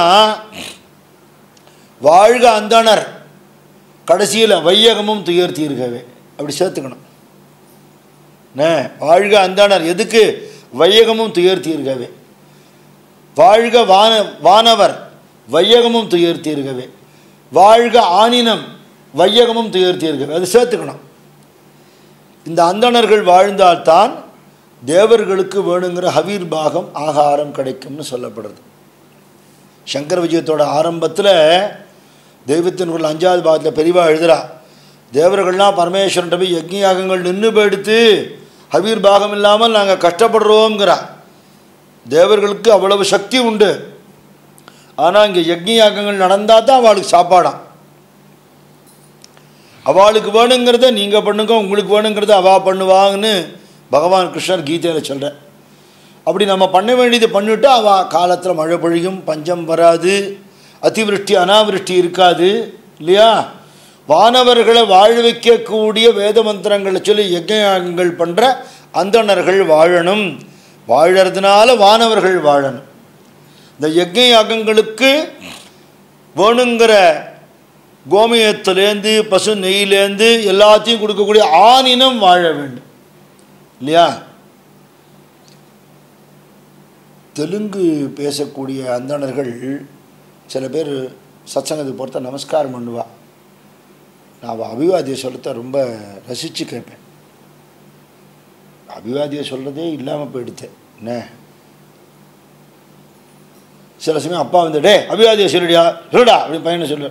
வாழ்க அந்தணர் கடைசியில் வையகமும் துயர் தீர்கவே அப்படி சேர்த்துக்கணும் என்ன வாழ்க அந்தணர் எதுக்கு வையகமும் துயர் தீர்கவே வாழ்க வான வானவர் வையகமும் துயர் தீர்கவே வாழ்க ஆனினம் வையகமும் துயர் தீர்கவே அது சேர்த்துக்கணும் இந்த அந்தணர்கள் வாழ்ந்தால்தான் தேவர்களுக்கு வேணுங்கிற ஹவீர் பாகம் ஆகாரம் கிடைக்கும்னு சொல்லப்படுறது சங்கர விஜயத்தோட ஆரம்பத்தில் தெய்வத்தின் குரல் அஞ்சாவது பாகத்தில் பெரியவா எழுதுறா தேவர்கள்லாம் பரமேஸ்வரன் போய் யஜ்ஞ யாகங்கள் நின்று போயிடுத்து ஹவீர் பாகம் இல்லாமல் நாங்கள் கஷ்டப்படுறோங்கிறா தேவர்களுக்கு அவ்வளவு சக்தி உண்டு ஆனால் இங்கே யஜ்ஞ யாகங்கள் நடந்தால் தான் அவளுக்கு சாப்பாடாம் அவளுக்கு வேணுங்கிறத நீங்கள் பண்ணுங்க உங்களுக்கு வேணுங்கிறத அவள் பண்ணுவாங்கன்னு பகவான் கிருஷ்ணர் கீதையில் சொல்கிறேன் அப்படி நம்ம பண்ண வேண்டியது பண்ணிவிட்டு அவள் காலத்தில் மழை பொழியும் பஞ்சம் வராது அதிவிருஷ்டி அனாவிருஷ்டி இருக்காது இல்லையா வானவர்களை வாழ வைக்கக்கூடிய வேத மந்திரங்களை சொல்லி யஜ்ஞங்கள் பண்ணுற அந்தணர்கள் வாழணும் வாழறதுனால வானவர்கள் வாழணும் இந்த யஜ்ஞ யாகங்களுக்கு வேணுங்கிற கோமயத்துலேருந்து பசு நெய்யிலேருந்து எல்லாத்தையும் கொடுக்கக்கூடிய ஆணினம் வாழ வேண்டும் இல்லையா தெலுங்கு பேசக்கூடிய அந்தணர்கள் சில பேர் சத்சங்கத்துக்கு பொறுத்த நமஸ்காரம் பண்ணுவா நான் அவள் அபிவாதியை சொல்லத்தை ரொம்ப ரசித்து கேட்பேன் அபிவாதியை சொல்கிறதே இல்லாமல் போயிடுத்தேன் என்ன சில சமயம் அப்பா வந்து டே அபிவாதியை சொல்லுடியா சொல்லுடா அப்படி பையனை சொல்லு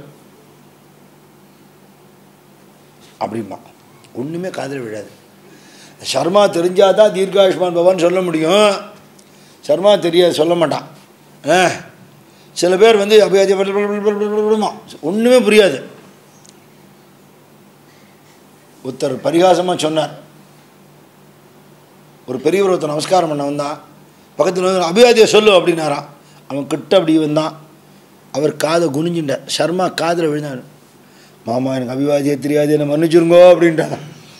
அப்படிம்பா ஒன்றுமே காதில் விழாது சர்மா தெரிஞ்சாதான் தீர்காயுஷ்மான் பவன் சொல்ல முடியும் சர்மா தெரியாது சொல்ல மாட்டான் ஆ சில பேர் வந்து அபிவாதி ஒன்றுமே புரியாது ஒருத்தர் பரிகாசமாக சொன்னார் ஒரு பெரியவர் ஒருத்தர் நமஸ்காரம் பண்ண வந்தான் பக்கத்தில் வந்து அபிவாதியை சொல்லு அப்படின்னாரான் அவன் கிட்ட அப்படி வந்தான் அவர் காதை குனிஞ்சின்றார் சர்மா காதில் விழுந்தார் மாமா எனக்கு அபிவாதியே தெரியாது என்ன மன்னிச்சிருங்கோ அப்படின்ட்டான்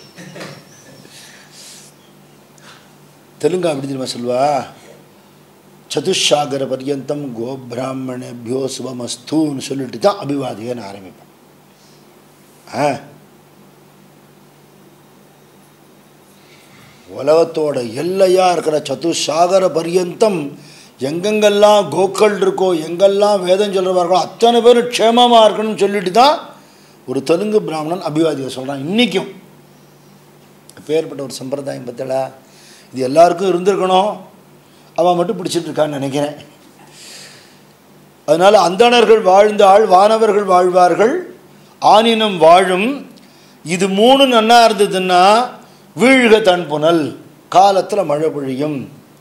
தெலுங்கா அப்படி தெரியுமா சொல்வா சதுஷாகர பர்யந்தம் கோபிராமணேபியோ சுபமஸ்தூன்னு சொல்லிட்டு தான் அபிவாதியன்னு ஆரம்பிப்பேன் ஆ உலகத்தோட எல்லையாக இருக்கிற சதுசாகர பர்யந்தம் எங்கெங்கெல்லாம் கோக்கள் இருக்கோ எங்கெல்லாம் வேதம் சொல்கிறவர்களோ அத்தனை பேரும் க்ஷேமமாக இருக்கணும்னு சொல்லிட்டு தான் ஒரு தெலுங்கு பிராமணன் அபிவாதியை சொல்கிறான் இன்றைக்கும் பேர்பட்ட ஒரு சம்பிரதாயம் பத்தடா இது எல்லாருக்கும் இருந்திருக்கணும் அவன் மட்டும் பிடிச்சிட்டு இருக்கான்னு நினைக்கிறேன் அதனால் அந்தணர்கள் வாழ்ந்தால் வானவர்கள் வாழ்வார்கள் ஆனினம் வாழும் இது மூணு நன்னா இருந்ததுன்னா வீழ்க தன் புனல் காலத்தில் மழை பொழியும்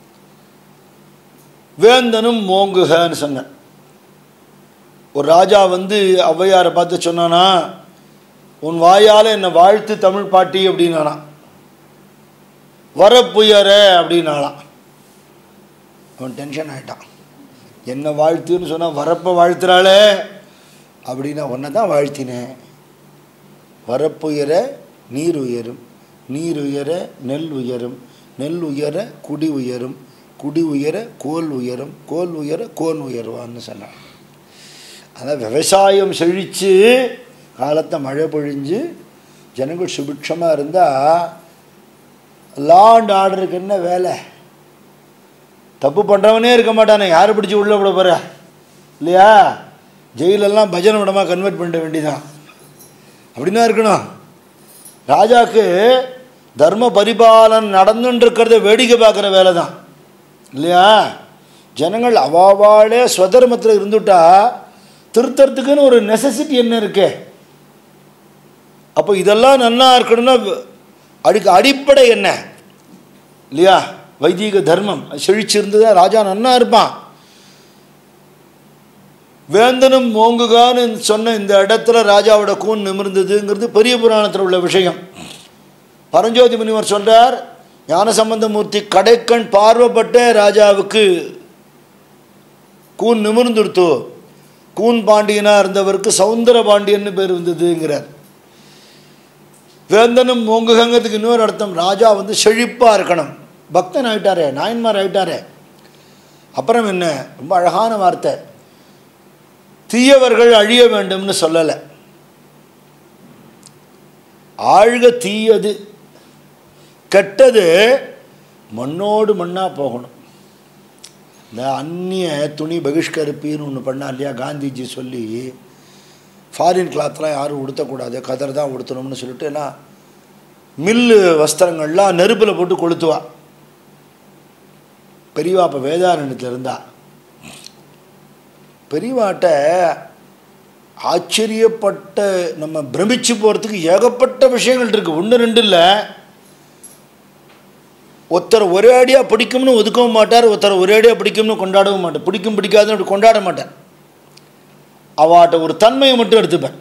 வேந்தனும் மோங்குகன்னு சொன்னேன் ஒரு ராஜா வந்து ஔவையாரை பார்த்து சொன்னானா உன் வாயால் என்னை வாழ்த்து தமிழ் பாட்டி அப்படின்னானா வரப்புயர அப்படின்னாலாம் அவன் டென்ஷன் ஆகிட்டான் என்ன வாழ்த்துன்னு சொன்னால் வரப்பை வாழ்த்துறாளே அப்படின்னா உன்னை தான் வாழ்த்தினேன் வரப்புயர நீர் உயரும் நீர் உயர நெல் உயரும் நெல் உயர குடி உயரும் குடி உயர கோல் உயரும் கோல் உயர கோன் உயருவான்னு சொன்னான் அதான் விவசாயம் செழித்து காலத்தை மழை பொழிஞ்சு ஜனங்கள் சுபிக்ஷமாக இருந்தால் லா அண்ட் ஆர்டருக்கு என்ன வேலை தப்பு பண்ணுறவனே இருக்க மாட்டானே யாரை பிடிச்சி உள்ளே விட போகிற இல்லையா ஜெயிலெல்லாம் பஜனை விடமாக கன்வெர்ட் பண்ணிட வேண்டியதான் அப்படின்னா இருக்கணும் ராஜாக்கு தர்ம பரிபாலன் நடந்துன்னு இருக்கிறத வேடிக்கை பார்க்குற வேலை தான் இல்லையா ஜனங்கள் அவாவாளே ஸ்வதர்மத்தில் இருந்துட்டா திருத்தறதுக்குன்னு ஒரு நெசசிட்டி என்ன இருக்கே அப்போ இதெல்லாம் நன்னா இருக்கணும்னா அதுக்கு அடிப்படை என்ன இல்லையா வைதீக தர்மம் செழிச்சிருந்ததா ராஜா நன்னா இருப்பான் வேந்தனும் மோங்குகான்னு சொன்ன இந்த இடத்துல ராஜாவோட கூன் நிமிர்ந்ததுங்கிறது பெரிய புராணத்தில் உள்ள விஷயம் பரஞ்சோதி முனிவர் சொல்றார் ஞானசம்பந்தமூர்த்தி கடைக்கண் பார்வைப்பட்ட ராஜாவுக்கு கூன் நிமிர்ந்துடுத்து கூன் பாண்டியனாக இருந்தவருக்கு சவுந்தர பாண்டியன்னு பேர் இருந்ததுங்கிறார் வேந்தனும் மோங்குகங்கிறதுக்கு இன்னொரு அர்த்தம் ராஜா வந்து செழிப்பாக இருக்கணும் பக்தன் ஆயிட்டாரே நாயன்மார் ஆயிட்டாரே அப்புறம் என்ன ரொம்ப அழகான வார்த்தை தீயவர்கள் அழிய வேண்டும்னு சொல்லலை ஆழ்க தீயது கெட்டது மண்ணோடு மண்ணாக போகணும் இந்த அந்நிய துணி பகிஷ்கரிப்பின்னு ஒன்று பண்ணா இல்லையா காந்திஜி சொல்லி ஃபாரின் கிளாத்லாம் யாரும் உடுத்தக்கூடாது கதர் தான் உடுத்தணும்னு சொல்லிட்டு எல்லாம் மில்லு வஸ்திரங்கள்லாம் நெருப்பில் போட்டு கொளுத்துவா பெரியவா அப்போ வேதாரண்யத்தில் இருந்தா பெரியவாட்ட ஆச்சரியப்பட்ட நம்ம பிரமிச்சு போகிறதுக்கு ஏகப்பட்ட விஷயங்கள் இருக்குது ஒன்று ரெண்டு இல்லை ஒருத்தர் ஒரே அடியாக பிடிக்கும்னு ஒதுக்கவும் மாட்டார் ஒருத்தர் ஒரே அடியாக பிடிக்கும்னு கொண்டாடவும் மாட்டார் பிடிக்கும் பிடிக்காதுன்னு அப்படி கொண்டாட மாட்டார் அவாட்ட ஒரு தன்மையை மட்டும் எடுத்துப்பேன்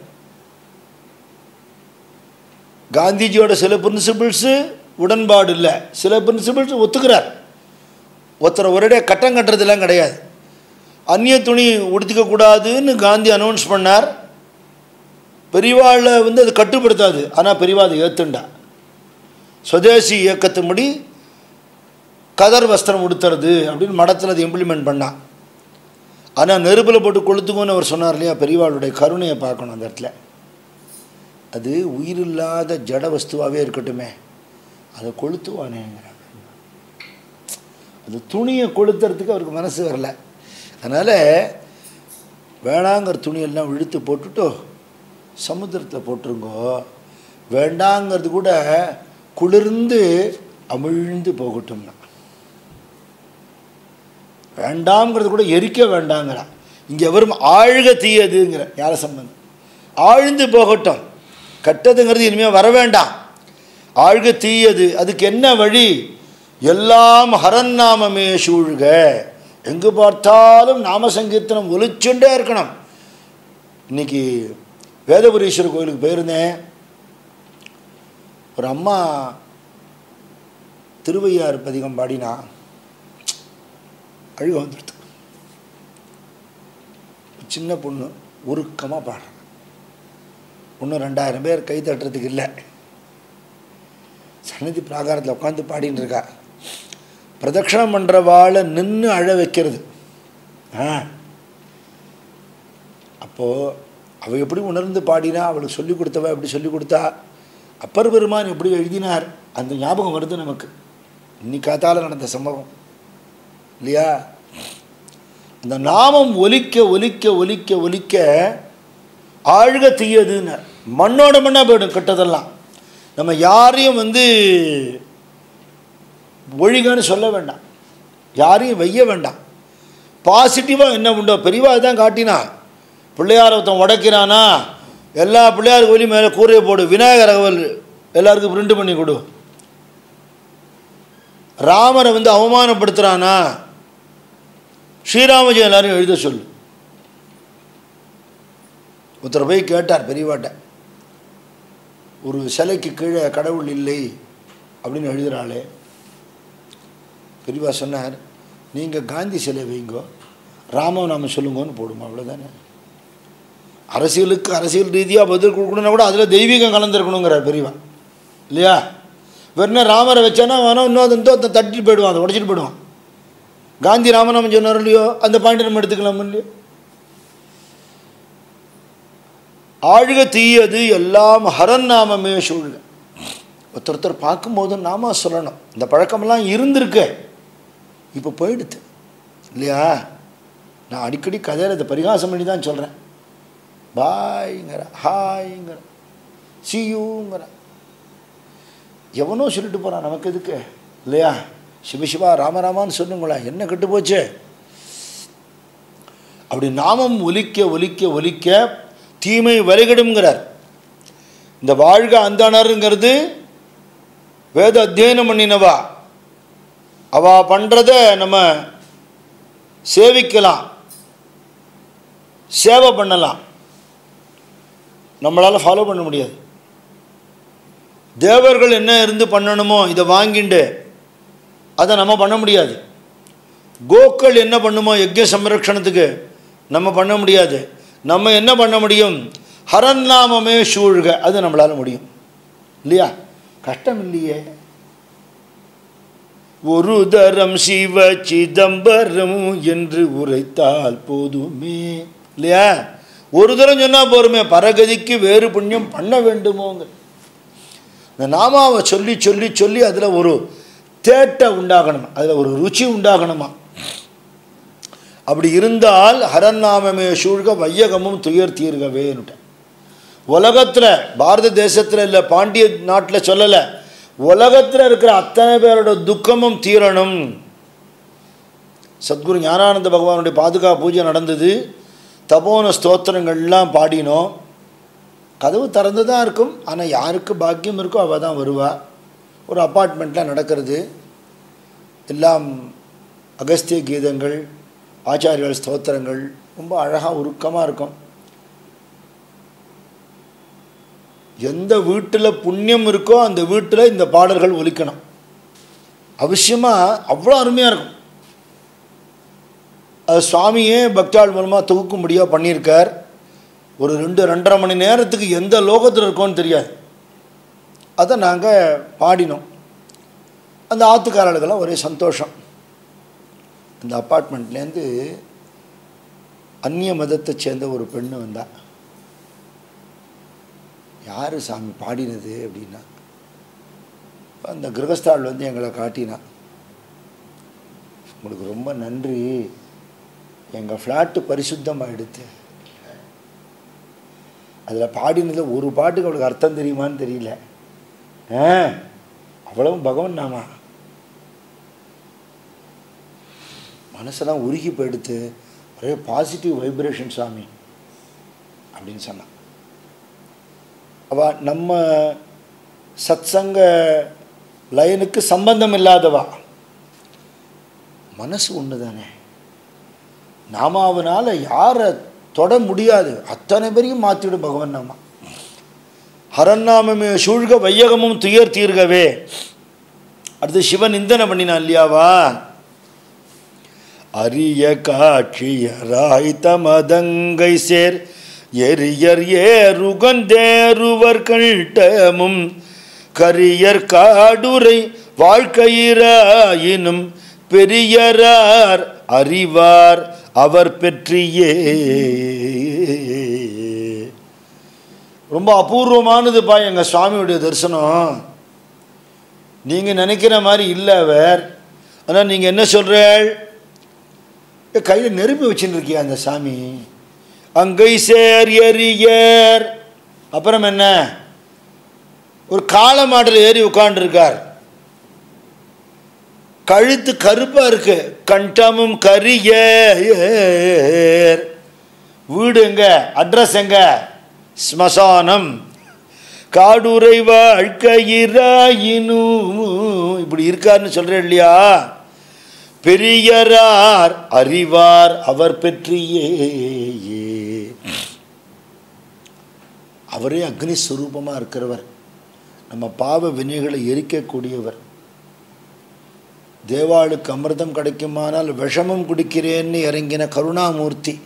காந்திஜியோட சில பிரின்சிபிள்ஸு உடன்பாடு இல்லை சில பிரின்சிபிள்ஸ் ஒத்துக்கிறார் ஒருத்தர் ஒரேடியாக கட்டம் கட்டுறதுலாம் கிடையாது அந்நிய துணி உடுத்திக்க கூடாதுன்னு காந்தி அனௌன்ஸ் பண்ணார் பெரியவாளை வந்து அது கட்டுப்படுத்தாது ஆனால் பெரியவா அதை ஏற்றுண்டா சுதேசி இயக்கத்தின்படி கதர் வஸ்திரம் உடுத்துறது அப்படின்னு மடத்தில் அதை இம்ப்ளிமெண்ட் பண்ணான் ஆனால் நெருப்பில் போட்டு கொளுத்துக்கோன்னு அவர் சொன்னார் இல்லையா பெரியவாளுடைய கருணையை பார்க்கணும் அந்த இடத்துல அது உயிரில்லாத ஜட வஸ்துவாகவே இருக்கட்டுமே அதை கொளுத்துவானேங்கிறாங்க அது துணியை கொளுத்துறதுக்கு அவருக்கு மனசு வரல அதனால் வேணாங்கிற துணியெல்லாம் இழுத்து போட்டுட்டு சமுத்திரத்தில் போட்டுருங்கோ வேண்டாங்கிறது கூட குளிர்ந்து அமிழ்ந்து போகட்டும்னா வேண்டாம்ங்கிறது கூட எரிக்க வேண்டாங்கிறான் இங்கே வெறும் ஆழ்க தீயதுங்கிற யார சம்பந்தம் ஆழ்ந்து போகட்டும் கெட்டதுங்கிறது இனிமேல் வர வேண்டாம் ஆழ்க தீயது அதுக்கு என்ன வழி எல்லாம் ஹரநாமமே சூழ்க எங்கு பார்த்தாலும் நாம சங்கீர்த்தனம் ஒலிச்சுண்டே இருக்கணும் இன்னைக்கு வேதபுரீஸ்வரர் கோயிலுக்கு போயிருந்தேன் ஒரு அம்மா திருவையாறு பதிகம் பாடினா அழுக வந்துடுது சின்ன பொண்ணு உருக்கமாக பாடுறாங்க இன்னும் ரெண்டாயிரம் பேர் கை தட்டுறதுக்கு இல்லை சன்னதி பிராகாரத்தில் உட்காந்து பாடின்னு இருக்கா பிரதட்சணம் பண்ணுறவாளை நின்று அழ வைக்கிறது ஆ அப்போது அவள் எப்படி உணர்ந்து பாடினா அவளுக்கு சொல்லிக் கொடுத்தவ எப்படி சொல்லிக் கொடுத்தா அப்பர் பெருமான் எப்படி எழுதினார் அந்த ஞாபகம் வருது நமக்கு இன்னைக்காத்தால நடந்த சம்பவம் இல்லையா அந்த நாமம் ஒலிக்க ஒலிக்க ஒலிக்க ஒலிக்க ஆழ்க தீயதுன்னு மண்ணோட மண்ணாக போயிடும் கெட்டதெல்லாம் நம்ம யாரையும் வந்து ஒழிகன்னு சொல்ல வேண்டாம் யாரையும் வைய வேண்டாம் பாசிட்டிவாக என்ன உண்டோ பெரியவா தான் காட்டினா பிள்ளையார் ஒருத்தன் உடைக்கிறானா எல்லா பிள்ளையார் கோயிலும் மேலே கூரையை போடு விநாயகர் அகவல் எல்லாருக்கும் பிரிண்ட் பண்ணி கொடு ராமரை வந்து அவமானப்படுத்துகிறானா ஸ்ரீராமஜெயம் எல்லாரும் எழுத சொல்லு ஒருத்தர் போய் கேட்டார் பெரியவாட்ட ஒரு சிலைக்கு கீழே கடவுள் இல்லை அப்படின்னு எழுதுகிறாளே பெரியவா சொன்னார் நீங்கள் காந்தி சிலை வைங்கோ ராம நாம சொல்லுங்கன்னு போடுமா அவ்வளோதானே அரசியலுக்கு அரசியல் ரீதியாக பதில் கொடுக்கணுன்னா கூட அதில் தெய்வீகம் கலந்துருக்கணுங்கிறார் பெரியவா இல்லையா வெறும் ராமரை வச்சானா அவனா இன்னும் அதை இன்னும் அதை தட்டிட்டு போயிடுவான் அதை உடச்சிட்டு போயிடுவான் காந்தி ராமநாமன் சொன்னார் இல்லையோ அந்த பாயிண்ட் நம்ம எடுத்துக்கலாம் இல்லையோ ஆழ்க தீயது எல்லாம் ஹரன் நாமமே சூழ்க ஒருத்தர் ஒருத்தர் பார்க்கும்போது நாம சொல்லணும் இந்த பழக்கமெல்லாம் இருந்திருக்கு இப்போ போயிடுது இல்லையா நான் அடிக்கடி கதையில் இதை பரிகாசம் பண்ணி தான் சொல்கிறேன் பாய்ங்கிற ஹாய்ங்கிற சியூங்கிற எவனோ சொல்லிட்டு போகிறான் நமக்கு எதுக்கு இல்லையா சிவசிவா ராமராமான்னு சொல்லுங்களேன் என்ன கெட்டு போச்சு அப்படி நாமம் ஒலிக்க ஒலிக்க ஒலிக்க தீமை வலிகடுங்கிறார் இந்த வாழ்க அந்தணருங்கிறது வேத அத்தியனம் பண்ணினவா அவ பண்ணுறத நம்ம சேவிக்கலாம் சேவை பண்ணலாம் நம்மளால் ஃபாலோ பண்ண முடியாது தேவர்கள் என்ன இருந்து பண்ணணுமோ இதை வாங்கிண்டு அதை நம்ம பண்ண முடியாது கோக்கள் என்ன பண்ணுமோ யஜ்ய சம்ரக்ஷணத்துக்கு நம்ம பண்ண முடியாது நம்ம என்ன பண்ண முடியும் ஹரன் நாமமே சூழ்க அது நம்மளால் முடியும் இல்லையா கஷ்டம் இல்லையே ஒரு தரம் சிவ சிதம்பரம் என்று உரைத்தால் போதுமே இல்லையா ஒரு தரம் சொன்னால் போருமே பரகதிக்கு வேறு புண்ணியம் பண்ண வேண்டுமோங்க இந்த நாமாவை சொல்லி சொல்லி சொல்லி அதில் ஒரு தேட்டை உண்டாகணும் அதில் ஒரு ருச்சி உண்டாகணுமா அப்படி இருந்தால் ஹரநாமமே சூழ்க வையகமும் துயர் தீர்கவேன்னுட்டேன் உலகத்தில் பாரத தேசத்தில் இல்லை பாண்டிய நாட்டில் சொல்லலை உலகத்தில் இருக்கிற அத்தனை பேரோட துக்கமும் தீரணும் சத்குரு ஞானானந்த பகவானுடைய பாதுகா பூஜை நடந்தது தபோன ஸ்தோத்திரங்கள்லாம் பாடினோம் கதவு திறந்து தான் இருக்கும் ஆனால் யாருக்கு பாக்கியம் இருக்கோ அவள் தான் வருவா ஒரு அப்பார்ட்மெண்ட்டில் நடக்கிறது எல்லாம் அகஸ்திய கீதங்கள் ஆச்சாரியர்கள் ஸ்தோத்திரங்கள் ரொம்ப அழகாக உருக்கமாக இருக்கும் எந்த வீட்டில் புண்ணியம் இருக்கோ அந்த வீட்டில் இந்த பாடல்கள் ஒலிக்கணும் அவசியமாக அவ்வளோ அருமையாக இருக்கும் அது சுவாமியே பக்தாள் மூலமாக தொகுக்கும்படியாக பண்ணியிருக்கார் ஒரு ரெண்டு ரெண்டரை மணி நேரத்துக்கு எந்த லோகத்தில் இருக்கோன்னு தெரியாது அதை நாங்கள் பாடினோம் அந்த ஆத்துக்காரர்களுக்கெல்லாம் ஒரே சந்தோஷம் அந்த அப்பார்ட்மெண்ட்லேருந்து அந்நிய மதத்தை சேர்ந்த ஒரு பெண்ணு வந்தா யார் சாமி பாடினது அப்படின்னா அந்த கிரகஸ்தாள் வந்து எங்களை காட்டினா உங்களுக்கு ரொம்ப நன்றி எங்கள் ஃப்ளாட்டு பரிசுத்தமாகிடுது அதில் பாடினதில் ஒரு பாட்டுக்கு அவளுக்கு அர்த்தம் தெரியுமான்னு தெரியல ஆ அவ்வளவும் பகவான் நாமா மனசெல்லாம் உருகி போயிடுத்து ஒரே பாசிட்டிவ் வைப்ரேஷன் சாமி அப்படின்னு சொன்னான் அவ நம்ம சத்சங்க லைனுக்கு சம்பந்தம் இல்லாதவா மனசு ஒன்று தானே நாமாவனால யாரை தொட முடியாது அத்தனை பேரையும் மாற்றிவிடும் பகவான் நாமா ஹரநாமமே சூழ்க வையகமும் துயர் தீர்கவே அடுத்து சிவன் இந்தனை பண்ணினான் இல்லையாவா அரிய காட்சியராய் தமதங்கை சேர் எரியர் ஏறுகந்தேறுவர் கண்டமும் கரியர் காடுரை வாழ்க்கையிராயினும் பெரியரார் அறிவார் அவர் பெற்றியே ரொம்ப அபூர்வமானதுப்பா எங்கள் சுவாமியுடைய தரிசனம் நீங்கள் நினைக்கிற மாதிரி இல்லை அவர் ஆனால் நீங்கள் என்ன சொல்கிறீள் கையில் நெருப்பு வச்சுன்னு இருக்கியா அந்த சாமி அங்கை சேர் எரியர் அப்புறம் என்ன ஒரு காளை மாட்டில் ஏறி உட்காண்டிருக்கார் கழுத்து கருப்பாக இருக்கு கண்டமும் கரிய வீடு எங்க அட்ரஸ் எங்க ஸ்மசானம் காடுரை வாழ்க்கையிராயினும் இப்படி இருக்காருன்னு சொல்கிறேன் இல்லையா பெரியரார் அறிவார் அவர் பெற்றியே அவரே அக்னி ஸ்வரூபமாக இருக்கிறவர் நம்ம பாவ வினைகளை எரிக்கக்கூடியவர் தேவாளுக்கு அமிர்தம் கிடைக்குமானால் விஷமம் குடிக்கிறேன்னு இறங்கின கருணாமூர்த்தி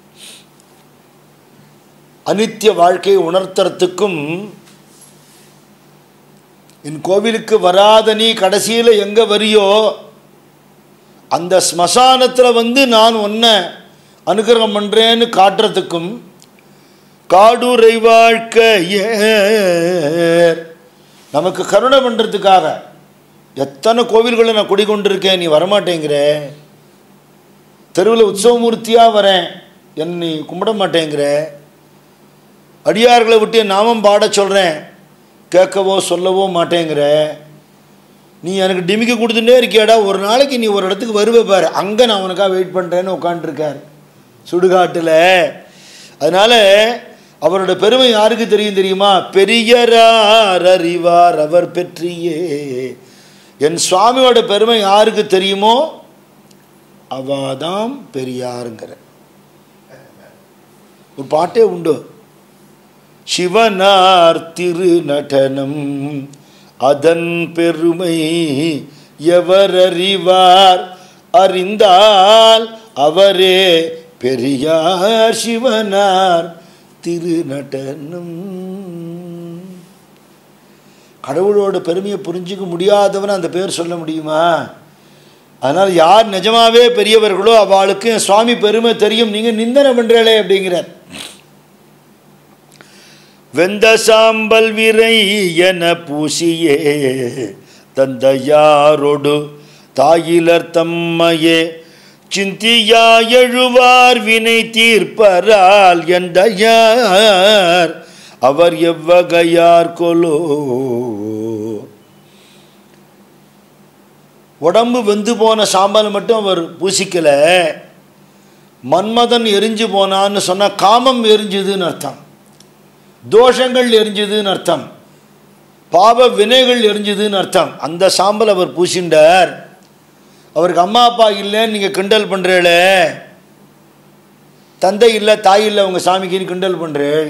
அனித்திய வாழ்க்கையை உணர்த்துறதுக்கும் என் கோவிலுக்கு வராத நீ கடைசியில் எங்கே வரியோ அந்த ஸ்மசானத்தில் வந்து நான் உன்னை அனுகிரகம் பண்ணுறேன்னு காட்டுறதுக்கும் காடுரை வாழ்க்கையே நமக்கு கருணை பண்ணுறதுக்காக எத்தனை கோவில்களை நான் குடிக்கொண்டிருக்கேன் நீ வரமாட்டேங்கிற தெருவில் உற்சவமூர்த்தியாக வரேன் என் நீ கும்பிட மாட்டேங்கிற அடியார்களை விட்டு என் நாமம் பாட சொல்கிறேன் கேட்கவோ சொல்லவோ மாட்டேங்கிற நீ எனக்கு டிமிக்கி கொடுத்துட்டே இருக்கியாடா ஒரு நாளைக்கு நீ ஒரு இடத்துக்கு வருவே பாரு அங்கே நான் உனக்காக வெயிட் பண்ணுறேன்னு உட்காண்ட்ருக்கார் சுடுகாட்டில் அதனால் அவரோட பெருமை யாருக்கு தெரியும் தெரியுமா பெரியரார் அறிவார் அவர் பெற்றியே என் சுவாமியோட பெருமை யாருக்கு தெரியுமோ அவாதாம் பெரியாருங்கிற ஒரு பாட்டே உண்டு சிவனார் திருநடனம் அதன் பெருமை எவர் அறிவார் அறிந்தால் அவரே பெரியார் சிவனார் திருநடனம் கடவுளோட பெருமையை புரிஞ்சிக்க முடியாதவன் அந்த பேர் சொல்ல முடியுமா அதனால் யார் நிஜமாவே பெரியவர்களோ அவளுக்கு என் சுவாமி பெருமை தெரியும் நீங்கள் நிந்தனை பண்ணுறீங்களே அப்படிங்கிறார் வெந்த சாம்பல் விரை என பூசியே தந்தையாரோடு தாயிலர் தம்மையே சிந்தியா எழுவார் வினை தீர்ப்பரால் எந்தையார் அவர் எவ்வகையார் கொலோ உடம்பு வெந்து போன சாம்பல் மட்டும் அவர் பூசிக்கலை மன்மதன் எரிஞ்சு போனான்னு சொன்னால் காமம் எரிஞ்சுதுன்னு அர்த்தம் தோஷங்கள் எரிஞ்சுதுன்னு அர்த்தம் பாவ வினைகள் எரிஞ்சுதுன்னு அர்த்தம் அந்த சாம்பல் அவர் பூசிண்டார் அவருக்கு அம்மா அப்பா இல்லைன்னு நீங்கள் கிண்டல் பண்ணுறீங்களே தந்தை இல்லை தாய் இல்லை உங்கள் சாமிக்குன்னு கிண்டல் பண்ணுறேள்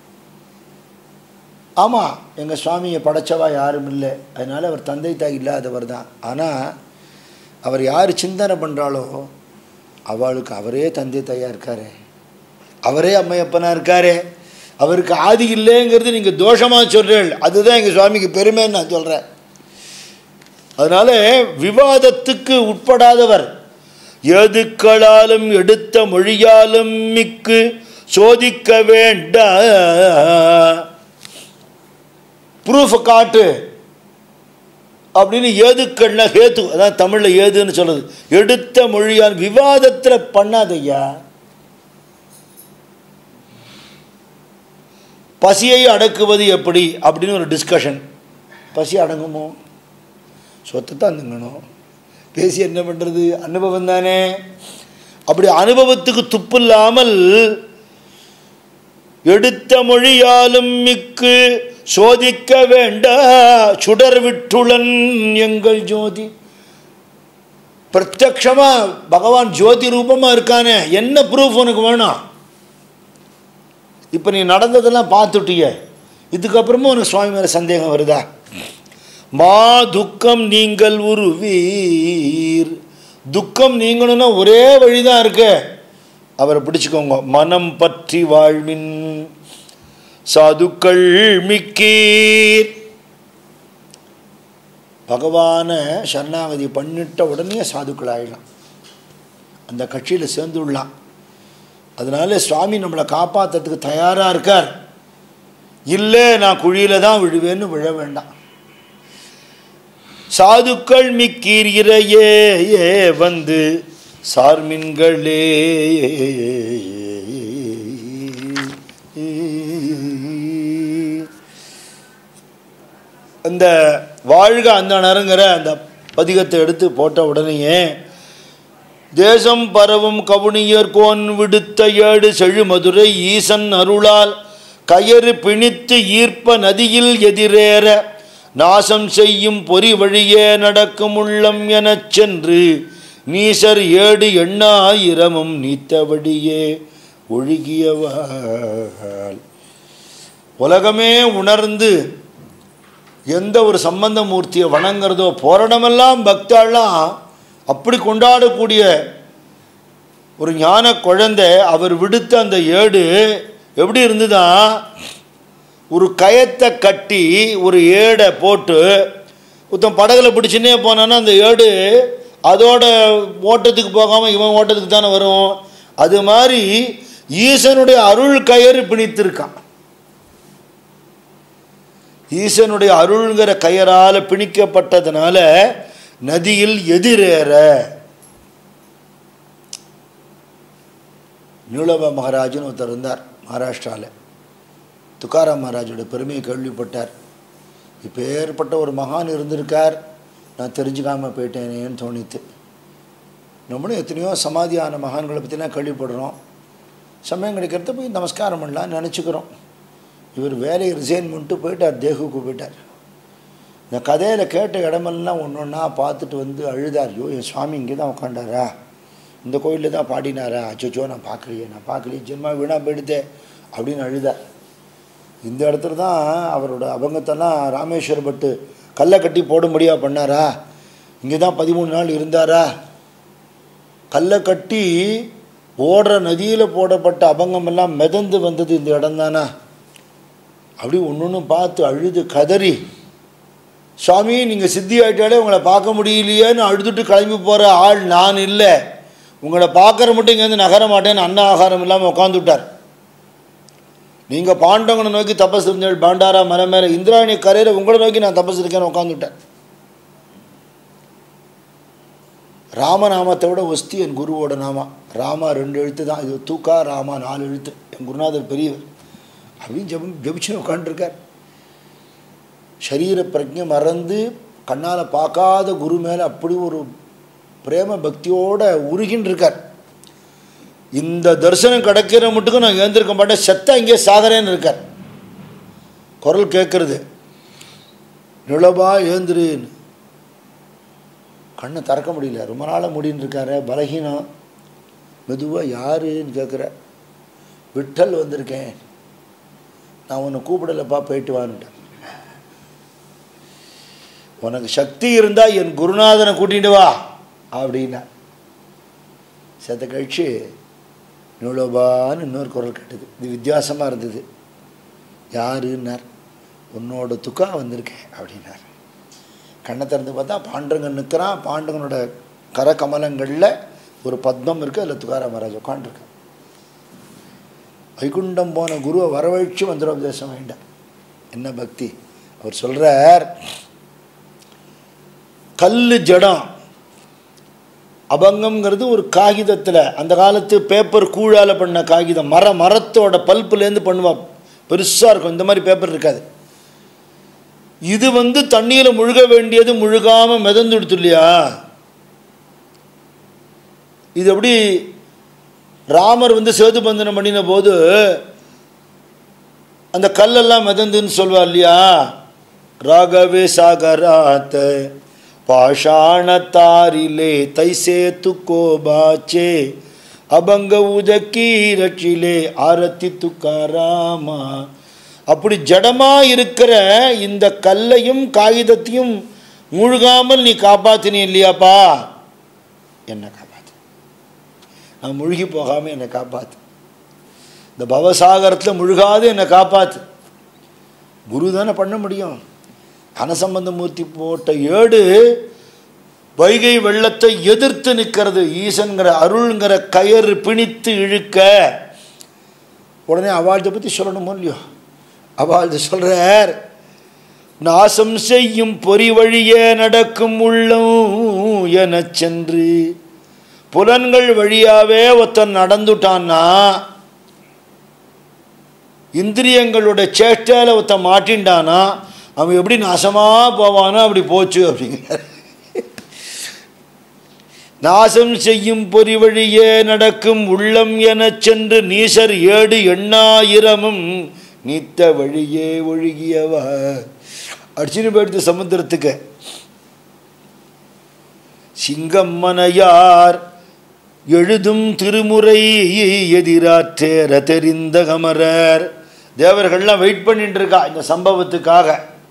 ஆமாம் எங்கள் சுவாமியை படைச்சவா யாரும் இல்லை அதனால் அவர் தந்தை தாய் இல்லாதவர் தான் ஆனால் அவர் யார் சிந்தனை பண்ணுறாளோ அவளுக்கு அவரே தந்தை தாயாக இருக்காரு அவரே அம்மையப்பனாக இருக்காரே அவருக்கு ஆதி இல்லைங்கிறது நீங்கள் தோஷமாக சொல்கிறீர்கள் அதுதான் எங்கள் சுவாமிக்கு பெருமைன்னு நான் சொல்கிறேன் அதனால் விவாதத்துக்கு உட்படாதவர் எதுக்களாலும் எடுத்த மொழியாலும் மிக்கு சோதிக்க வேண்ட ப்ரூஃப் காட்டு அப்படின்னு ஏதுக்கள்னா ஹேத்து அதான் தமிழில் ஏதுன்னு சொல்லுது எடுத்த மொழியால் விவாதத்தில் பண்ணாதையா பசியை அடக்குவது எப்படி அப்படின்னு ஒரு டிஸ்கஷன் பசி அடங்குமோ சொத்தை தான் திங்கணும் பேசி என்ன பண்ணுறது அனுபவம் தானே அப்படி அனுபவத்துக்கு துப்பு இல்லாமல் எடுத்த மொழியாலும் மிக்கு சோதிக்க வேண்டா சுடர் விட்டுளன் எங்கள் ஜோதி பிரத்யக்ஷமா பகவான் ஜோதி ரூபமாக இருக்கானே என்ன ப்ரூஃப் உனக்கு வேணும் இப்போ நீ நடந்ததெல்லாம் பார்த்துட்டிய இதுக்கப்புறமும் உனக்கு சுவாமி மேலே சந்தேகம் வருதா மா துக்கம் நீங்கள் உருவீர் துக்கம் நீங்கணும்னா ஒரே வழிதான் இருக்கு அவரை பிடிச்சுக்கோங்க மனம் பற்றி வாழ்வின் சாதுக்கள் மிக்கீர் பகவானை சரணாகதி பண்ணிட்ட உடனே சாதுக்கள் ஆயிடலாம் அந்த கட்சியில் சேர்ந்து விடலாம் அதனால சுவாமி நம்மளை காப்பாற்றுறதுக்கு தயாராக இருக்கார் இல்லை நான் குழியில் தான் விழுவேன்னு விழ வேண்டாம் சாதுக்கள் மிக்கீர் இறையே ஏ வந்து சார்மின்களே அந்த வாழ்க அந்த நரங்கிற அந்த பதிகத்தை எடுத்து போட்ட உடனேயே தேசம் பரவும் கவுனியர் கோன் விடுத்த ஏடு செழுமதுரை ஈசன் அருளால் கயறு பிணித்து ஈர்ப்ப நதியில் எதிரேற நாசம் செய்யும் பொறி வழியே நடக்கும் உள்ளம் எனச் சென்று நீசர் ஏடு எண்ணாயிரமும் நீத்தபடியே ஒழுகியவாள் உலகமே உணர்ந்து எந்த ஒரு சம்பந்த மூர்த்தியை வணங்குறதோ போராடமெல்லாம் பக்தாலாம் அப்படி கொண்டாடக்கூடிய ஒரு ஞான குழந்தை அவர் விடுத்த அந்த ஏடு எப்படி இருந்துதா ஒரு கயத்தை கட்டி ஒரு ஏடை போட்டு ஒருத்தன் படகுல பிடிச்சுன்னே போனான்னா அந்த ஏடு அதோட ஓட்டத்துக்கு போகாமல் இவன் ஓட்டத்துக்கு தானே வரும் அது மாதிரி ஈசனுடைய அருள் கயறு பிணித்திருக்கான் ஈசனுடைய அருள்ங்கிற கயரால் பிணிக்கப்பட்டதுனால நதியில் எதிரேற நீலவ மகாராஜன் ஒருத்தர் இருந்தார் மகாராஷ்டிராவில் துக்காராம் மகாராஜோட பெருமையை கேள்விப்பட்டார் இப்போ ஏற்பட்ட ஒரு மகான் இருந்திருக்கார் நான் தெரிஞ்சுக்காமல் போயிட்டேனேன்னு தோணித்து நம்மளும் எத்தனையோ சமாதியான மகான்களை பற்றிலாம் கேள்விப்படுறோம் சமயம் கிடைக்கிறத போய் நமஸ்காரம் பண்ணலாம்னு நினச்சிக்கிறோம் இவர் வேலையை ரிசைன் பண்ணிட்டு போயிட்டார் தேகுக்கு போயிட்டார் இந்த கதையில் கேட்ட இடமெல்லாம் ஒன்று ஒன்றா பார்த்துட்டு வந்து அழுதார் ஐயோ என் சுவாமி இங்கே தான் உட்காண்டாரா இந்த கோயிலில் தான் பாடினாரா அச்சோ நான் பார்க்கலையே நான் பார்க்கலையே ஜென்மா வீணாக போயிடுதே அப்படின்னு அழுதார் இந்த இடத்துல தான் அவரோட அபங்கத்தெல்லாம் ராமேஸ்வர பட்டு கல்லை கட்டி போடும்படியாக பண்ணாரா இங்கே தான் பதிமூணு நாள் இருந்தாரா கல்லை கட்டி ஓடுற நதியில் போடப்பட்ட அபங்கமெல்லாம் மிதந்து வந்தது இந்த இடம்தானா அப்படி ஒன்று ஒன்று பார்த்து அழுது கதறி சுவாமி நீங்கள் சித்தி ஆகிட்டாலே உங்களை பார்க்க முடியலையேன்னு அழுதுட்டு கிளம்பி போகிற ஆள் நான் இல்லை உங்களை பார்க்குற மட்டும் இங்கேருந்து நகர மாட்டேன்னு அன்ன ஆகாரம் இல்லாமல் உட்காந்துட்டார் நீங்கள் பாண்டவங்களை நோக்கி தபஸ் இருந்தீர்கள் பாண்டாரா மலை மேலே இந்திராணி கரையில் உங்களை நோக்கி நான் தபஸ் இருக்கேன்னு உட்காந்துட்டேன் ராமநாமத்தை விட ஒஸ்தி என் குருவோட நாமா ராமா ரெண்டு எழுத்து தான் இது தூக்கா ராமா நாலு எழுத்து என் குருநாதர் பெரியவர் அப்படின்னு ஜெபம் ஜெபிச்சுன்னு உட்காந்துருக்கார் சரீர பிரஜை மறந்து கண்ணால் பார்க்காத குரு மேலே அப்படி ஒரு பிரேம பக்தியோட உருகின்னு இருக்கார் இந்த தரிசனம் கிடைக்கிற மட்டுக்கும் நான் எழுந்திருக்க மாட்டேன் செத்த இங்கே சாகரேன்னு இருக்கார் குரல் கேட்குறது நிலபா எழுந்துருன்னு கண்ணை திறக்க முடியல ரொம்ப நாளாக முடின்னு இருக்காரு பலகீனம் மெதுவாக யாருன்னு கேட்குற விட்டல் வந்திருக்கேன் நான் உன்னை கூப்பிடலப்பா போயிட்டு வான்ட்டேன் உனக்கு சக்தி இருந்தால் என் குருநாதனை கூட்டிட்டு வா அப்படின்னா செத்த கழிச்சு நிழபான்னு இன்னொரு குரல் கேட்டது இது வித்தியாசமாக இருந்தது யாருன்னார் உன்னோட துக்கா வந்திருக்கேன் அப்படின்னார் கண்ணை திறந்து பார்த்தா பாண்டங்கன் நிற்கிறான் பாண்டங்கனோட கரகமலங்களில் ஒரு பத்மம் இருக்குது அதில் துக்காராம் மகாராஜ் உட்காண்டிருக்கு வைகுண்டம் போன குருவை வரவழைச்சு மந்திரோபதேசம் வேண்டாம் என்ன பக்தி அவர் சொல்கிறார் கல் ஜடம் அபங்கம்ங்கிறது ஒரு காகிதத்தில் அந்த காலத்து பேப்பர் கூழால் பண்ண காகிதம் மர மரத்தோட பல்ப்புலேருந்து பண்ணுவா பெருசாக இருக்கும் இந்த மாதிரி பேப்பர் இருக்காது இது வந்து தண்ணியில் முழுக வேண்டியது முழுகாமல் மிதந்துடுத்து இல்லையா இது எப்படி ராமர் வந்து சேது பந்தனம் பண்ணின போது அந்த கல்லெல்லாம் மிதந்துன்னு சொல்வா இல்லையா ராகவே சாகராத்த பாஷாணத்தாரிலே தைசே துக்கோ பாச்சே அபங்க உதக்கி ரட்சிலே ஆரத்தி துக்காராமா அப்படி ஜடமா இருக்கிற இந்த கல்லையும் காகிதத்தையும் முழுகாமல் நீ காப்பாத்தினி இல்லையாப்பா என்னை காப்பாத்து நான் முழுகி போகாமல் என்னை காப்பாத்து இந்த பவசாகரத்தில் முழுகாது என்னை காப்பாத்து குரு தானே பண்ண முடியும் கனசம்பந்தமூர்த்தி போட்ட ஏடு வைகை வெள்ளத்தை எதிர்த்து நிற்கிறது ஈசன்கிற அருள்ங்கிற கயறு பிணித்து இழுக்க உடனே அவாழ்த்தை பற்றி சொல்லணுமோ இல்லையோ அவாழ்ந்து சொல்கிறார் நாசம் செய்யும் பொறி வழியே நடக்கும் உள்ளம் எனச் சென்று புலன்கள் வழியாவே ஒருத்தன் நடந்துட்டான்னா இந்திரியங்களோட சேஷ்டையில் ஒருத்தன் மாட்டின்டானா அவன் எப்படி நாசமாக போவானோ அப்படி போச்சு அப்படிங்கிறார் நாசம் செய்யும் பொறி வழியே நடக்கும் உள்ளம் எனச் சென்று நீசர் ஏடு எண்ணாயிரமும் நீத்த வழியே ஒழுகியவ அடிச்சுன்னு போயிடுது சமுத்திரத்துக்கு சிங்கம்மனையார் எழுதும் திருமுறை எதிராற்றேற தெரிந்த கமரர் தேவர்கள்லாம் வெயிட் பண்ணிட்டு இருக்கா இந்த சம்பவத்துக்காக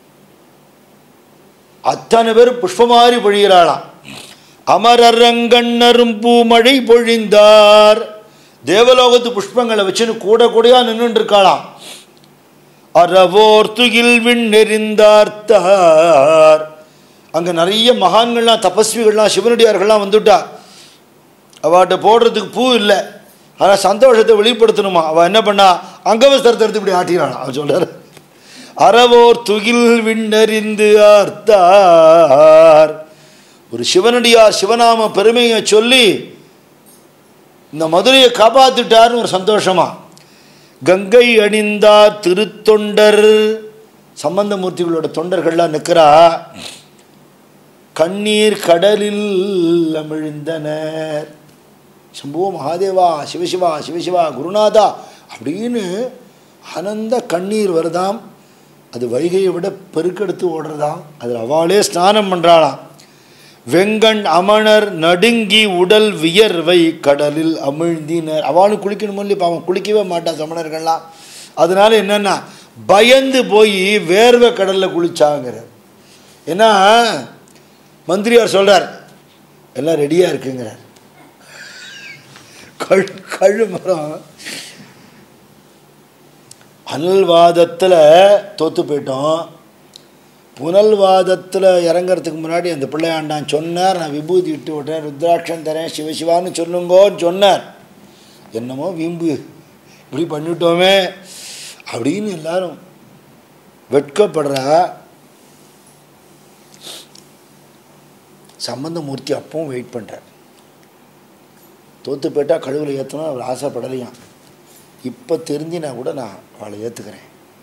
அத்தனை பேர் புஷ்பமாரி பொழிகிறாளாம் அமரரங்கண்ணரும் பூமழை பொழிந்தார் தேவலோகத்து புஷ்பங்களை வச்சுன்னு கூட கூடையா நின்றுட்டு இருக்காளாம் அறவோர் துகில் விண்ணெறிந்தார்த்தார் அங்கே நிறைய மகான்கள்லாம் தபஸ்விகள்லாம் சிவனடியார்கள்லாம் வந்துட்டா அவட்ட போடுறதுக்கு பூ இல்லை ஆனால் சந்தோஷத்தை வெளிப்படுத்தணுமா அவள் என்ன பண்ணா அங்கவஸ்திரத்தை எடுத்து இப்படி ஆட்டினான் அவன் சொல்கிறார் அறவோர் துகில் விண்ணறிந்து ஆர்த்தார் ஒரு சிவனடியார் சிவநாம பெருமையை சொல்லி இந்த மதுரையை காப்பாத்திட்டார்னு ஒரு சந்தோஷமா கங்கை அணிந்தார் திருத்தொண்டர் சம்பந்தமூர்த்திகளோட தொண்டர்கள்லாம் நிற்கிறா கண்ணீர் கடலில் அமிழ்ந்தனர் சம்போ மகாதேவா சிவசிவா சிவசிவா குருநாதா அப்படின்னு ஆனந்த கண்ணீர் வருதாம் அது வைகையை விட பெருக்கெடுத்து ஓடுறதாம் அதில் அவளே ஸ்நானம் பண்ணுறாளாம் வெங்கண் அமணர் நடுங்கி உடல் வியர்வை கடலில் அமிழ்ந்தினர் அவளும் குளிக்கணும் இல்லையா அவன் குளிக்கவே மாட்டான் சமணர்கள்லாம் அதனால என்னென்னா பயந்து போய் வேர்வை கடலில் குளிச்சாங்கிறார் ஏன்னா மந்திரியார் சொல்கிறார் எல்லாம் ரெடியாக இருக்குங்கிறார் கழு கழு மரம் அனல்வாதத்தில் தோற்று போயிட்டோம் புனல்வாதத்தில் இறங்கறதுக்கு முன்னாடி அந்த பிள்ளையாண்டான் சொன்னார் நான் விபூதி இட்டு விட்டேன் ருத்ராட்சம் தரேன் சிவசிவான்னு சொல்லுங்கோன்னு சொன்னார் என்னமோ வீம்பு இப்படி பண்ணிட்டோமே அப்படின்னு எல்லாரும் வெட்கப்படுறா சம்பந்தமூர்த்தி அப்பவும் வெயிட் பண்ணுறார் தோற்று போயிட்டால் கழுவில் ஏற்றணும் அவர் ஆசைப்படலையாம் இப்போ தெரிஞ்சினா கூட நான் அவளை ஏற்றுக்கிறேன்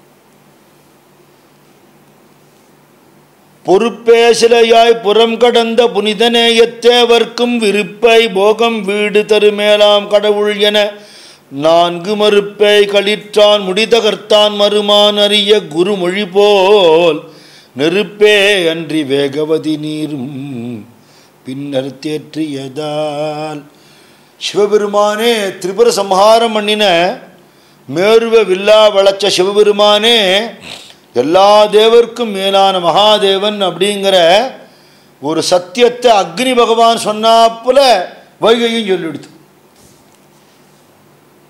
பொறுப்பேசிலையாய் புறம் கடந்த புனிதநேயத்தேவர்க்கும் விருப்பை போகம் வீடு தருமேலாம் கடவுள் என நான்கு மறுப்பை களிற்றான் முடிதகர்த்தான் மறுமான் அறிய குருமொழி போல் நெருப்பே அன்றி வேகவதி நீரும் பின்னர் தேற்றியதால் சிவபெருமானே திரிபுர சம்ஹாரம் பண்ணின மேருவ வில்லா வளைச்ச சிவபெருமானே எல்லா தேவர்க்கும் மேலான மகாதேவன் அப்படிங்கிற ஒரு சத்தியத்தை அக்னி பகவான் சொன்னாப்புல வைகையும் சொல்லிடுது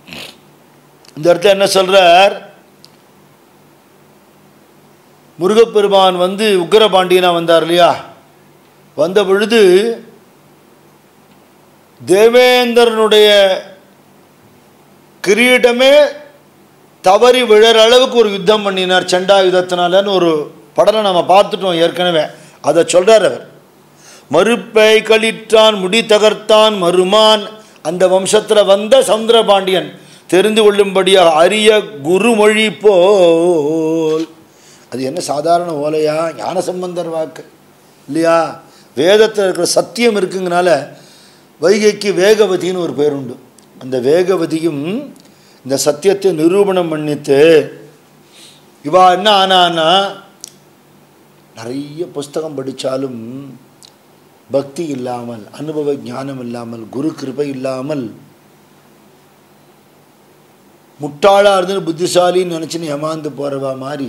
இந்த இடத்துல என்ன சொல்றார் முருகப்பெருமான் வந்து உக்கிரபாண்டியனா வந்தார் இல்லையா வந்த பொழுது தேவேந்திரனுடைய கிரீடமே தவறி விழற அளவுக்கு ஒரு யுத்தம் பண்ணினார் சண்டா யுத்தத்தினாலன்னு ஒரு படலை நம்ம பார்த்துட்டோம் ஏற்கனவே அதை சொல்றார் அவர் மறுப்பை களிற்றான் முடி தகர்த்தான் மருமான் அந்த வம்சத்தில் வந்த சந்திரபாண்டியன் தெரிந்து கொள்ளும்படியாக அரிய குருமொழி போல் அது என்ன சாதாரண ஓலையா ஞானசம்பந்தர் வாக்கு இல்லையா வேதத்தில் இருக்கிற சத்தியம் இருக்குங்கனால வைகைக்கு வேகவதின்னு ஒரு பேர் உண்டு அந்த வேகவதியும் இந்த சத்தியத்தை நிரூபணம் பண்ணித்து இவா என்ன ஆனான்னா நிறைய புஸ்தகம் படித்தாலும் பக்தி இல்லாமல் அனுபவ ஞானம் இல்லாமல் குரு கிருபை இல்லாமல் முட்டாளாக இருந்து புத்திசாலின்னு நினச்சின்னு ஏமாந்து போகிறவா மாதிரி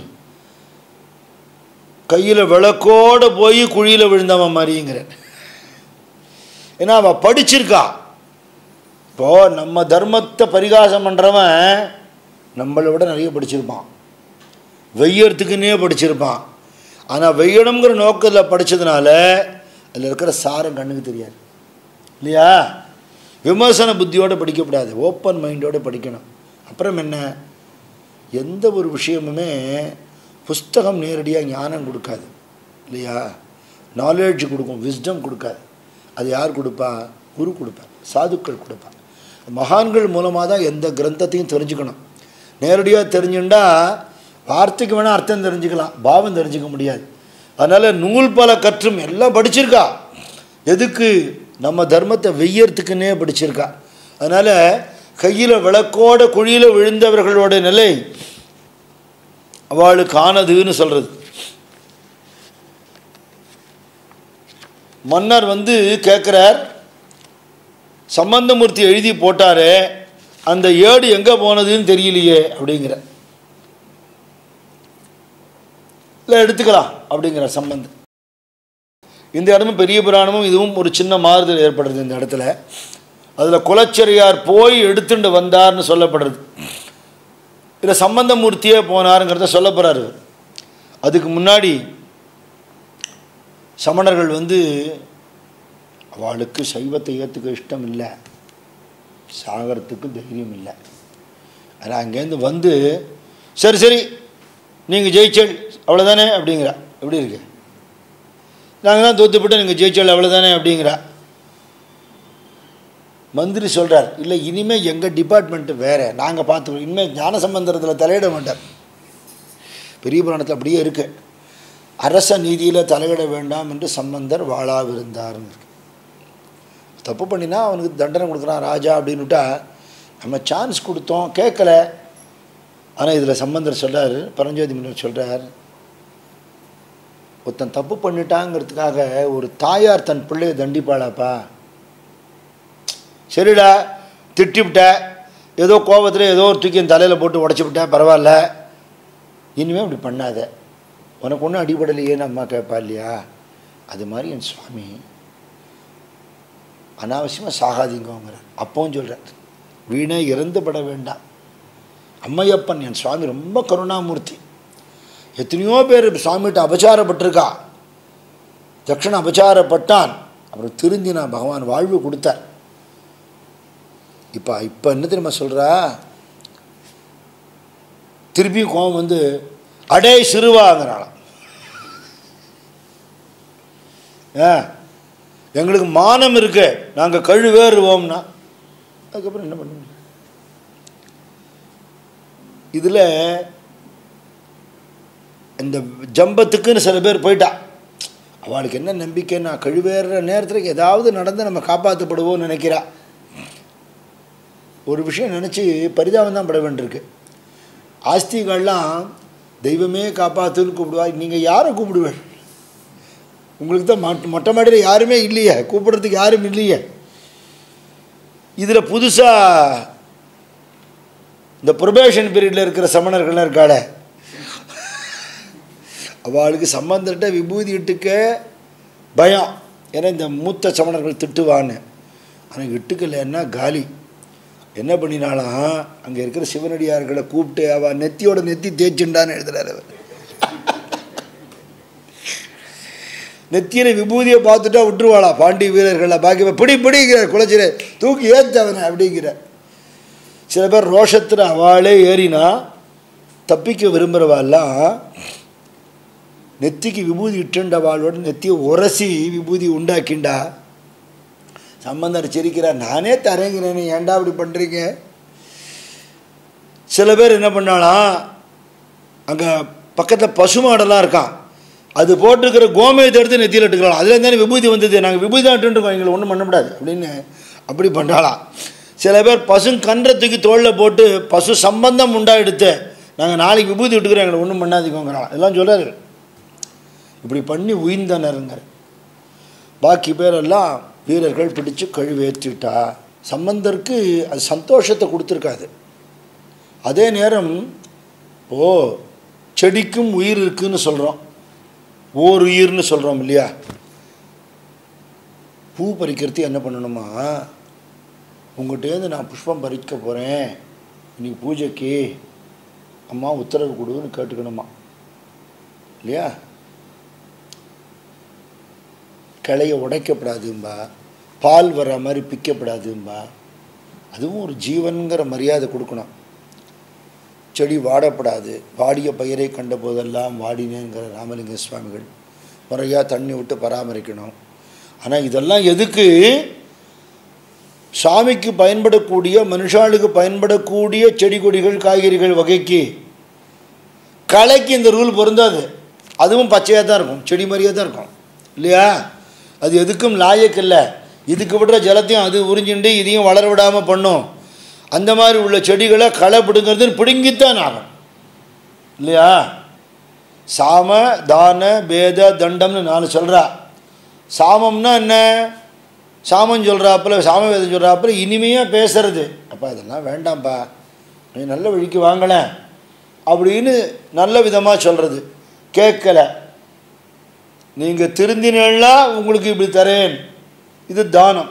கையில் விளக்கோடு போய் குழியில் விழுந்தவன் மாதிரிங்கிறேன் ஏன்னா அவள் படிச்சிருக்கா இப்போது நம்ம தர்மத்தை பரிகாசம் பண்ணுறவன் நம்மளை விட நிறைய படிச்சிருப்பான் வெய்யறதுக்குன்னே படிச்சிருப்பான் ஆனால் வெய்யணுங்கிற நோக்கத்தில் படித்ததுனால அதில் இருக்கிற சாரம் கண்ணுக்கு தெரியாது இல்லையா விமர்சன புத்தியோடு படிக்கக்கூடாது ஓப்பன் மைண்டோடு படிக்கணும் அப்புறம் என்ன எந்த ஒரு விஷயமுமே புஸ்தகம் நேரடியாக ஞானம் கொடுக்காது இல்லையா நாலேஜ் கொடுக்கும் விஸ்டம் கொடுக்காது அது யார் கொடுப்பா குரு கொடுப்பார் சாதுக்கள் கொடுப்பா மகான்கள் மூலமாக தான் எந்த கிரந்தத்தையும் தெரிஞ்சுக்கணும் நேரடியாக தெரிஞ்சுண்டா வார்த்தைக்கு வேணால் அர்த்தம் தெரிஞ்சுக்கலாம் பாவம் தெரிஞ்சுக்க முடியாது அதனால் நூல் பல கற்றும் எல்லாம் படிச்சிருக்கா எதுக்கு நம்ம தர்மத்தை வெய்யறதுக்குன்னே படிச்சிருக்கா அதனால் கையில் விளக்கோட குழியில் விழுந்தவர்களோட நிலை அவளுக்கு ஆனதுன்னு சொல்கிறது மன்னர் வந்து கேட்குறார் சம்பந்தமூர்த்தி எழுதி போட்டாரே அந்த ஏடு எங்கே போனதுன்னு தெரியலையே அப்படிங்கிற இல்லை எடுத்துக்கலாம் அப்படிங்கிற சம்பந்தம் இந்த இடமும் பெரிய புராணமும் இதுவும் ஒரு சின்ன மாறுதல் ஏற்படுறது இந்த இடத்துல அதில் குலச்சரியார் போய் எடுத்துட்டு வந்தார்னு சொல்லப்படுறது இதில் சம்பந்தமூர்த்தியே போனாருங்கிறத சொல்ல போகிறாரு அதுக்கு முன்னாடி சமணர்கள் வந்து அவளுக்கு சைவத்தை ஏற்றுக்க இஷ்டம் இல்லை சாகரத்துக்கு தைரியம் இல்லை ஆனால் அங்கேருந்து வந்து சரி சரி நீங்கள் ஜெயிச்சல் அவ்வளோதானே அப்படிங்கிறா எப்படி இருக்கு நாங்கள் தான் தோத்துப்பட்டு நீங்கள் ஜெயிச்சல் அவ்வளோதானே அப்படிங்கிறா மந்திரி சொல்கிறார் இல்லை இனிமேல் எங்கள் டிபார்ட்மெண்ட்டு வேறு நாங்கள் பார்த்துக்கணும் இனிமேல் ஞான சம்பந்தத்தில் தலையிட மாட்டார் பெரிய புராணத்தில் அப்படியே இருக்கு அரச நீதியில் தலையிட வேண்டாம் என்று சம்பந்தர் வாழாவிருந்தார்னு இருக்கு தப்பு பண்ணினா அவனுக்கு தண்டனை கொடுக்குறான் ராஜா அப்படின்னுட்டா நம்ம சான்ஸ் கொடுத்தோம் கேட்கல ஆனால் இதில் சம்பந்தர் சொல்கிறார் பரஞ்சோதி முன்னர் சொல்கிறார் ஒருத்தன் தப்பு பண்ணிட்டாங்கிறதுக்காக ஒரு தாயார் தன் பிள்ளையை தண்டிப்பாளாப்பா சரிடா திட்டிவிட்ட ஏதோ கோபத்தில் ஏதோ ஒரு தூக்கி என் தலையில் போட்டு உடச்சி விட்ட பரவாயில்ல இனிமேல் அப்படி பண்ணாத உனக்கு ஒன்றும் அடிபடலையேன்னு அம்மா கேட்பா இல்லையா அது மாதிரி என் சுவாமி அனாவசியமாக சாகாதீங்கங்கிற அப்பவும் சொல்கிறார் வீணே இறந்துபட வேண்டாம் அம்மையப்பன் என் சுவாமி ரொம்ப கருணாமூர்த்தி எத்தனையோ பேர் சுவாமிகிட்ட அபச்சாரப்பட்டிருக்கா தட்சண அபச்சாரப்பட்டான் அப்புறம் திருந்தி நான் பகவான் வாழ்வு கொடுத்தார் இப்போ இப்போ என்ன தெரியுமா சொல்கிறா திருப்பியும் கோபம் வந்து அடே சிறுவாங்கிறாளாம் ஏ எங்களுக்கு மானம் இருக்கு நாங்கள் கழுவேறுவோம்னா அதுக்கப்புறம் என்ன பண்ண இதில் இந்த ஜம்பத்துக்குன்னு சில பேர் போயிட்டா அவளுக்கு என்ன நம்பிக்கை நான் கழுவேறுற நேரத்தில் ஏதாவது நடந்து நம்ம காப்பாற்றப்படுவோம்னு நினைக்கிறா ஒரு விஷயம் நினச்சி பரிதாபம் தான் பட வேண்டியிருக்கு ஆஸ்திகள்லாம் தெய்வமே காப்பாற்றுன்னு கூப்பிடுவா நீங்கள் யாரை கூப்பிடுவேன் உங்களுக்கு தான் மொட்டை மொட்டை மாடியில் யாருமே இல்லையே கூப்பிடுறதுக்கு யாரும் இல்லையே இதில் புதுசாக இந்த ப்ரொபேஷன் பீரியடில் இருக்கிற சமணர்கள்லாம் இருக்காளே அவளுக்கு சம்பந்தர்கிட்ட விபூதி இட்டுக்க பயம் ஏன்னா இந்த மூத்த சமணர்கள் திட்டுவான்னு ஆனால் இட்டுக்கலைன்னா காலி என்ன பண்ணினாலாம் அங்கே இருக்கிற சிவனடியார்களை கூப்பிட்டு அவ நெத்தியோட நெத்தி தேய்ச்சுண்டான்னு எழுதுறாரு அவர் நெத்தியில விபூதியை பார்த்துட்டா விட்டுருவாளா பாண்டி வீரர்களை பாக்கி பிடி பிடிங்கிறார் குலைச்சிர தூக்கி ஏத்து அவனை அப்படிங்கிற சில பேர் ரோஷத்தில் அவளே ஏறினா தப்பிக்க விரும்புகிறவாள்லாம் நெத்திக்கு விபூதி இட்டுண்டவாளோட நெத்தியை உரசி விபூதி உண்டாக்கிண்டா சம்பந்தர் சிரிக்கிறார் நானே தரேங்கிறேனே ஏன்டா அப்படி பண்ணுறீங்க சில பேர் என்ன பண்ணாலாம் அங்கே பக்கத்தில் பசுமாடெல்லாம் இருக்கான் அது போட்டிருக்கிற கோமயத்தை எடுத்து நெத்தியில் இட்டுக்கலாம் அதுல தானே விபூதி வந்தது நாங்கள் விபூதி தான் இட்டுருக்கோம் எங்களை ஒன்றும் பண்ண முடியாது அப்படின்னு அப்படி பண்ணுறாளாம் சில பேர் பசு கன்றை தூக்கி தோளில் போட்டு பசு சம்பந்தம் உண்டாயிடுத்து நாங்கள் நாளைக்கு விபூதி விட்டுக்கிறோம் எங்களை ஒன்றும் பண்ணாதீங்கோங்கிறான் இதெல்லாம் சொல்கிறாரு இப்படி பண்ணி உயிர்ந்தனருங்கிற பாக்கி பேரெல்லாம் வீரர்கள் பிடிச்சு கழுவேற்றிட்டா சம்பந்தருக்கு அது சந்தோஷத்தை கொடுத்துருக்காது அதே நேரம் ஓ செடிக்கும் உயிர் இருக்குன்னு சொல்கிறோம் ஓர் உயிர்னு சொல்கிறோம் இல்லையா பூ பறிக்கிறதுக்கு என்ன பண்ணணுமா உங்கள்கிட்டேருந்து நான் புஷ்பம் பறிக்க போகிறேன் இன்னைக்கு பூஜைக்கு அம்மா உத்தரவு கொடுன்னு கேட்டுக்கணுமா இல்லையா கிளையை உடைக்கப்படாதும்பா பால் வர மாதிரி பிக்கப்படாதும்பா அதுவும் ஒரு ஜீவன்கிற மரியாதை கொடுக்கணும் செடி வாடப்படாது வாடிய பயிரை கண்ட போதெல்லாம் வாடினேங்கிற ராமலிங்க சுவாமிகள் முறையாக தண்ணி விட்டு பராமரிக்கணும் ஆனால் இதெல்லாம் எதுக்கு சாமிக்கு பயன்படக்கூடிய மனுஷாளுக்கு பயன்படக்கூடிய செடி கொடிகள் காய்கறிகள் வகைக்கு களைக்கு இந்த ரூல் பொருந்தாது அதுவும் பச்சையாக தான் இருக்கும் செடி மாதிரியே தான் இருக்கும் இல்லையா அது எதுக்கும் லாயக்கு இல்லை இதுக்கு விடுற ஜலத்தையும் அது உறிஞ்சிண்டு இதையும் வளர விடாமல் பண்ணும் அந்த மாதிரி உள்ள செடிகளை களை பிடுங்கிறது பிடுங்கித்தான் ஆகும் இல்லையா சாம தான பேத தண்டம்னு நாலு சொல்கிறா சாமம்னா என்ன சாமம் சொல்கிறாப்புல சாமவேதம் சொல்கிறாப்புல இனிமையாக பேசுறது அப்பா இதெல்லாம் வேண்டாம்ப்பா நீ நல்ல வழிக்கு வாங்கலேன் அப்படின்னு நல்ல விதமாக சொல்கிறது கேட்கல நீங்கள் திருந்தினா உங்களுக்கு இப்படி தரேன் இது தானம்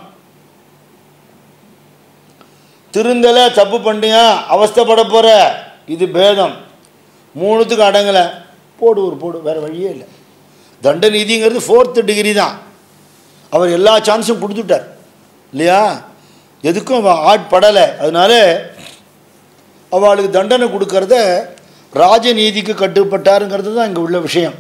திருந்தலை தப்பு பண்ணியா அவஸ்தைப்பட போகிற இது பேதம் மூணுத்துக்கு அடங்கலை போடு ஒரு போடு வேறு வழியே இல்லை தண்ட நீதிங்கிறது ஃபோர்த்து டிகிரி தான் அவர் எல்லா சான்ஸும் கொடுத்துட்டார் இல்லையா எதுக்கும் அவன் ஆட்படலை அதனால அவளுக்கு தண்டனை கொடுக்கறத ராஜநீதிக்கு கட்டுப்பட்டாருங்கிறது தான் இங்கே உள்ள விஷயம்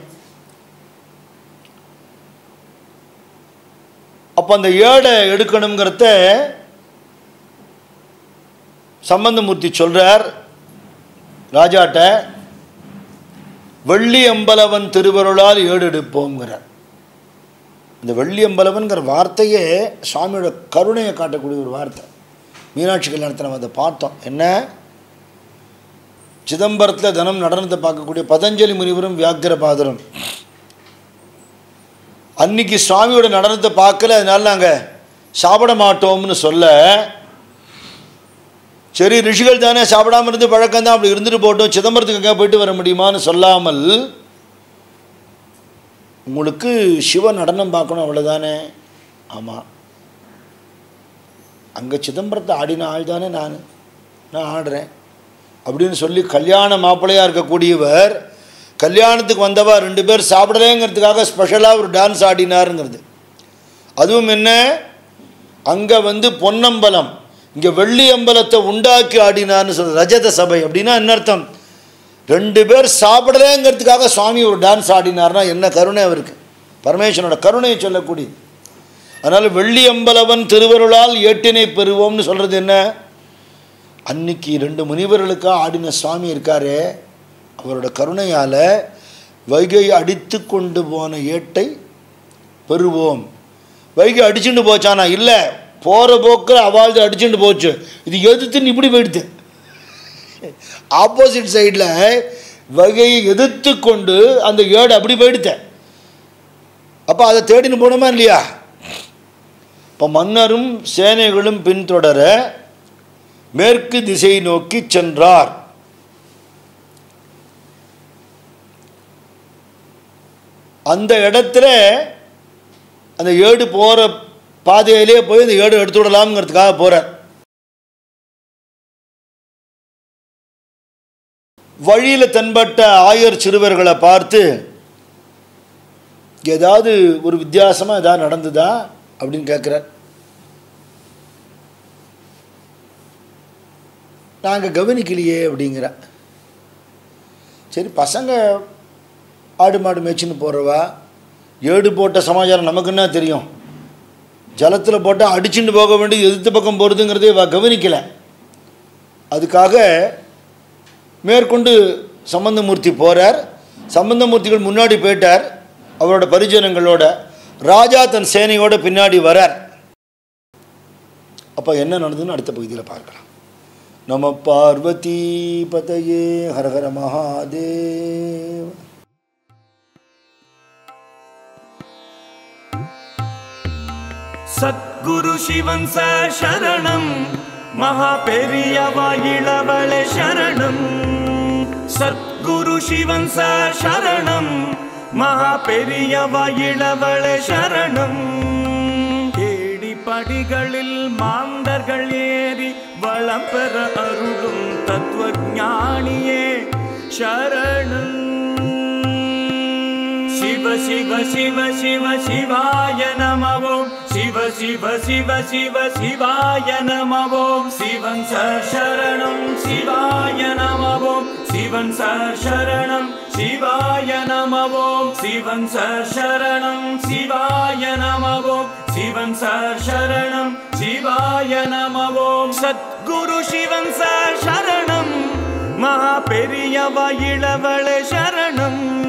அப்போ அந்த ஏடை எடுக்கணுங்கிறத சம்பந்தமூர்த்தி சொல்கிறார் ராஜாட்ட வெள்ளி அம்பலவன் திருவருளால் ஏடு எடுப்போங்கிறார் இந்த வெள்ளி அம்பலவன்கிற வார்த்தையே சுவாமியோட கருணையை காட்டக்கூடிய ஒரு வார்த்தை மீனாட்சி கல்யாணத்தை நம்ம அதை பார்த்தோம் என்ன சிதம்பரத்தில் தினம் நடனத்தை பார்க்கக்கூடிய பதஞ்சலி முனிவரும் வியாக்கிரபாதரும் அன்னைக்கு சுவாமியோட நடனத்தை பார்க்கல அதனால நாங்கள் சாப்பிட மாட்டோம்னு சொல்ல சரி ரிஷிகள் தானே சாப்பிடாம இருந்து பழக்கம் தான் அப்படி இருந்துட்டு போட்டோம் சிதம்பரத்துக்கு எங்கே போயிட்டு வர முடியுமான்னு சொல்லாமல் உங்களுக்கு சிவ நடனம் பார்க்கணும் அவ்வளோதானே ஆமாம் அங்கே சிதம்பரத்தை ஆடின ஆள் தானே நான் நான் ஆடுறேன் அப்படின்னு சொல்லி கல்யாண மாப்பிள்ளையாக இருக்கக்கூடியவர் கல்யாணத்துக்கு வந்தவா ரெண்டு பேர் சாப்பிடலேங்கிறதுக்காக ஸ்பெஷலாக ஒரு டான்ஸ் ஆடினாருங்கிறது அதுவும் என்ன அங்கே வந்து பொன்னம்பலம் இங்கே வெள்ளி அம்பலத்தை உண்டாக்கி ஆடினார்னு சொல்ற ரஜத சபை அப்படின்னா என்ன அர்த்தம் ரெண்டு பேர் சாப்பிடலேங்கிறதுக்காக சுவாமி ஒரு டான்ஸ் ஆடினார்னா என்ன கருணை அவருக்கு பரமேஸ்வரனோட கருணையை சொல்லக்கூடிய அதனால் வெள்ளி அம்பலவன் திருவருளால் ஏட்டினை பெறுவோம்னு சொல்கிறது என்ன அன்னைக்கு ரெண்டு முனிவர்களுக்காக ஆடின சுவாமி இருக்காரே அவரோட கருணையால் வைகை அடித்து கொண்டு போன ஏட்டை பெறுவோம் வைகை அடிச்சுட்டு போச்சானா இல்லை போகிற போக்கில் அவாழ்ந்து அடிச்சுட்டு போச்சு இது எதிர்த்துன்னு இப்படி போயிடுது ஆப்போசிட் சைடில் வகையை எதிர்த்து கொண்டு அந்த ஏடு அப்படி போயிடுத்த அப்போ அதை தேடின்னு போனோமா இல்லையா இப்போ மன்னரும் சேனைகளும் பின்தொடர மேற்கு திசை நோக்கி சென்றார் அந்த இடத்துல அந்த ஏடு போகிற பாதையிலே போய் அந்த ஏடு எடுத்து விடலாம்ங்கிறதுக்காக போகிறார் வழியில் தென்பட்ட ஆயர் சிறுவர்களை பார்த்து ஏதாவது ஒரு வித்தியாசமாக ஏதாவது நடந்ததா அப்படின்னு கேட்குறார் நாங்கள் கவனிக்கலையே அப்படிங்கிற சரி பசங்க ஆடு மாடு மேய்ச்சின்னு போகிறவா ஏடு போட்ட சமாச்சாரம் நமக்கு என்ன தெரியும் ஜலத்தில் போட்டால் அடிச்சுட்டு போக வேண்டியது எதிர்த்து பக்கம் போகிறதுங்கிறதே வ கவனிக்கலை அதுக்காக மேற்கொண்டு சம்பந்தமூர்த்தி போகிறார் சம்பந்தமூர்த்திகள் முன்னாடி போயிட்டார் அவரோட பரிஜனங்களோட ராஜா தன் சேனையோட பின்னாடி வரார் அப்போ என்ன நடந்ததுன்னு அடுத்த பகுதியில் பார்க்கலாம் நம பார்வதி பதையே ஹரஹர மகாதேவ சத்குரு சிவன் ச சரணம் மகா பெரியவா இளவள சரணம் சத்குரு சிவன் ச சரணம் மகா பெரியவா இளவள சரணம் ஏடி படிகளில் மாந்தர்கள் ஏறி வளம் பெற அருளும் தத்துவஞானியே சரணம் சிவ சிவ சிவ சிவ சிவாய நமவோம் சிவ சிவ சிவ சிவ சிவாய நமவோம் சிவன் சார் சரணம் சிவாய நமவோம் சிவன் சார் சரணம் சிவாய நமவோம் சிவன் சார் சரணம் சிவாய நமவோம் சிவன் சார் சரணம் சிவாய நமவோம் சத்குரு சிவன் சார் சரணம் மகா பெரியவ இளவள சரணம்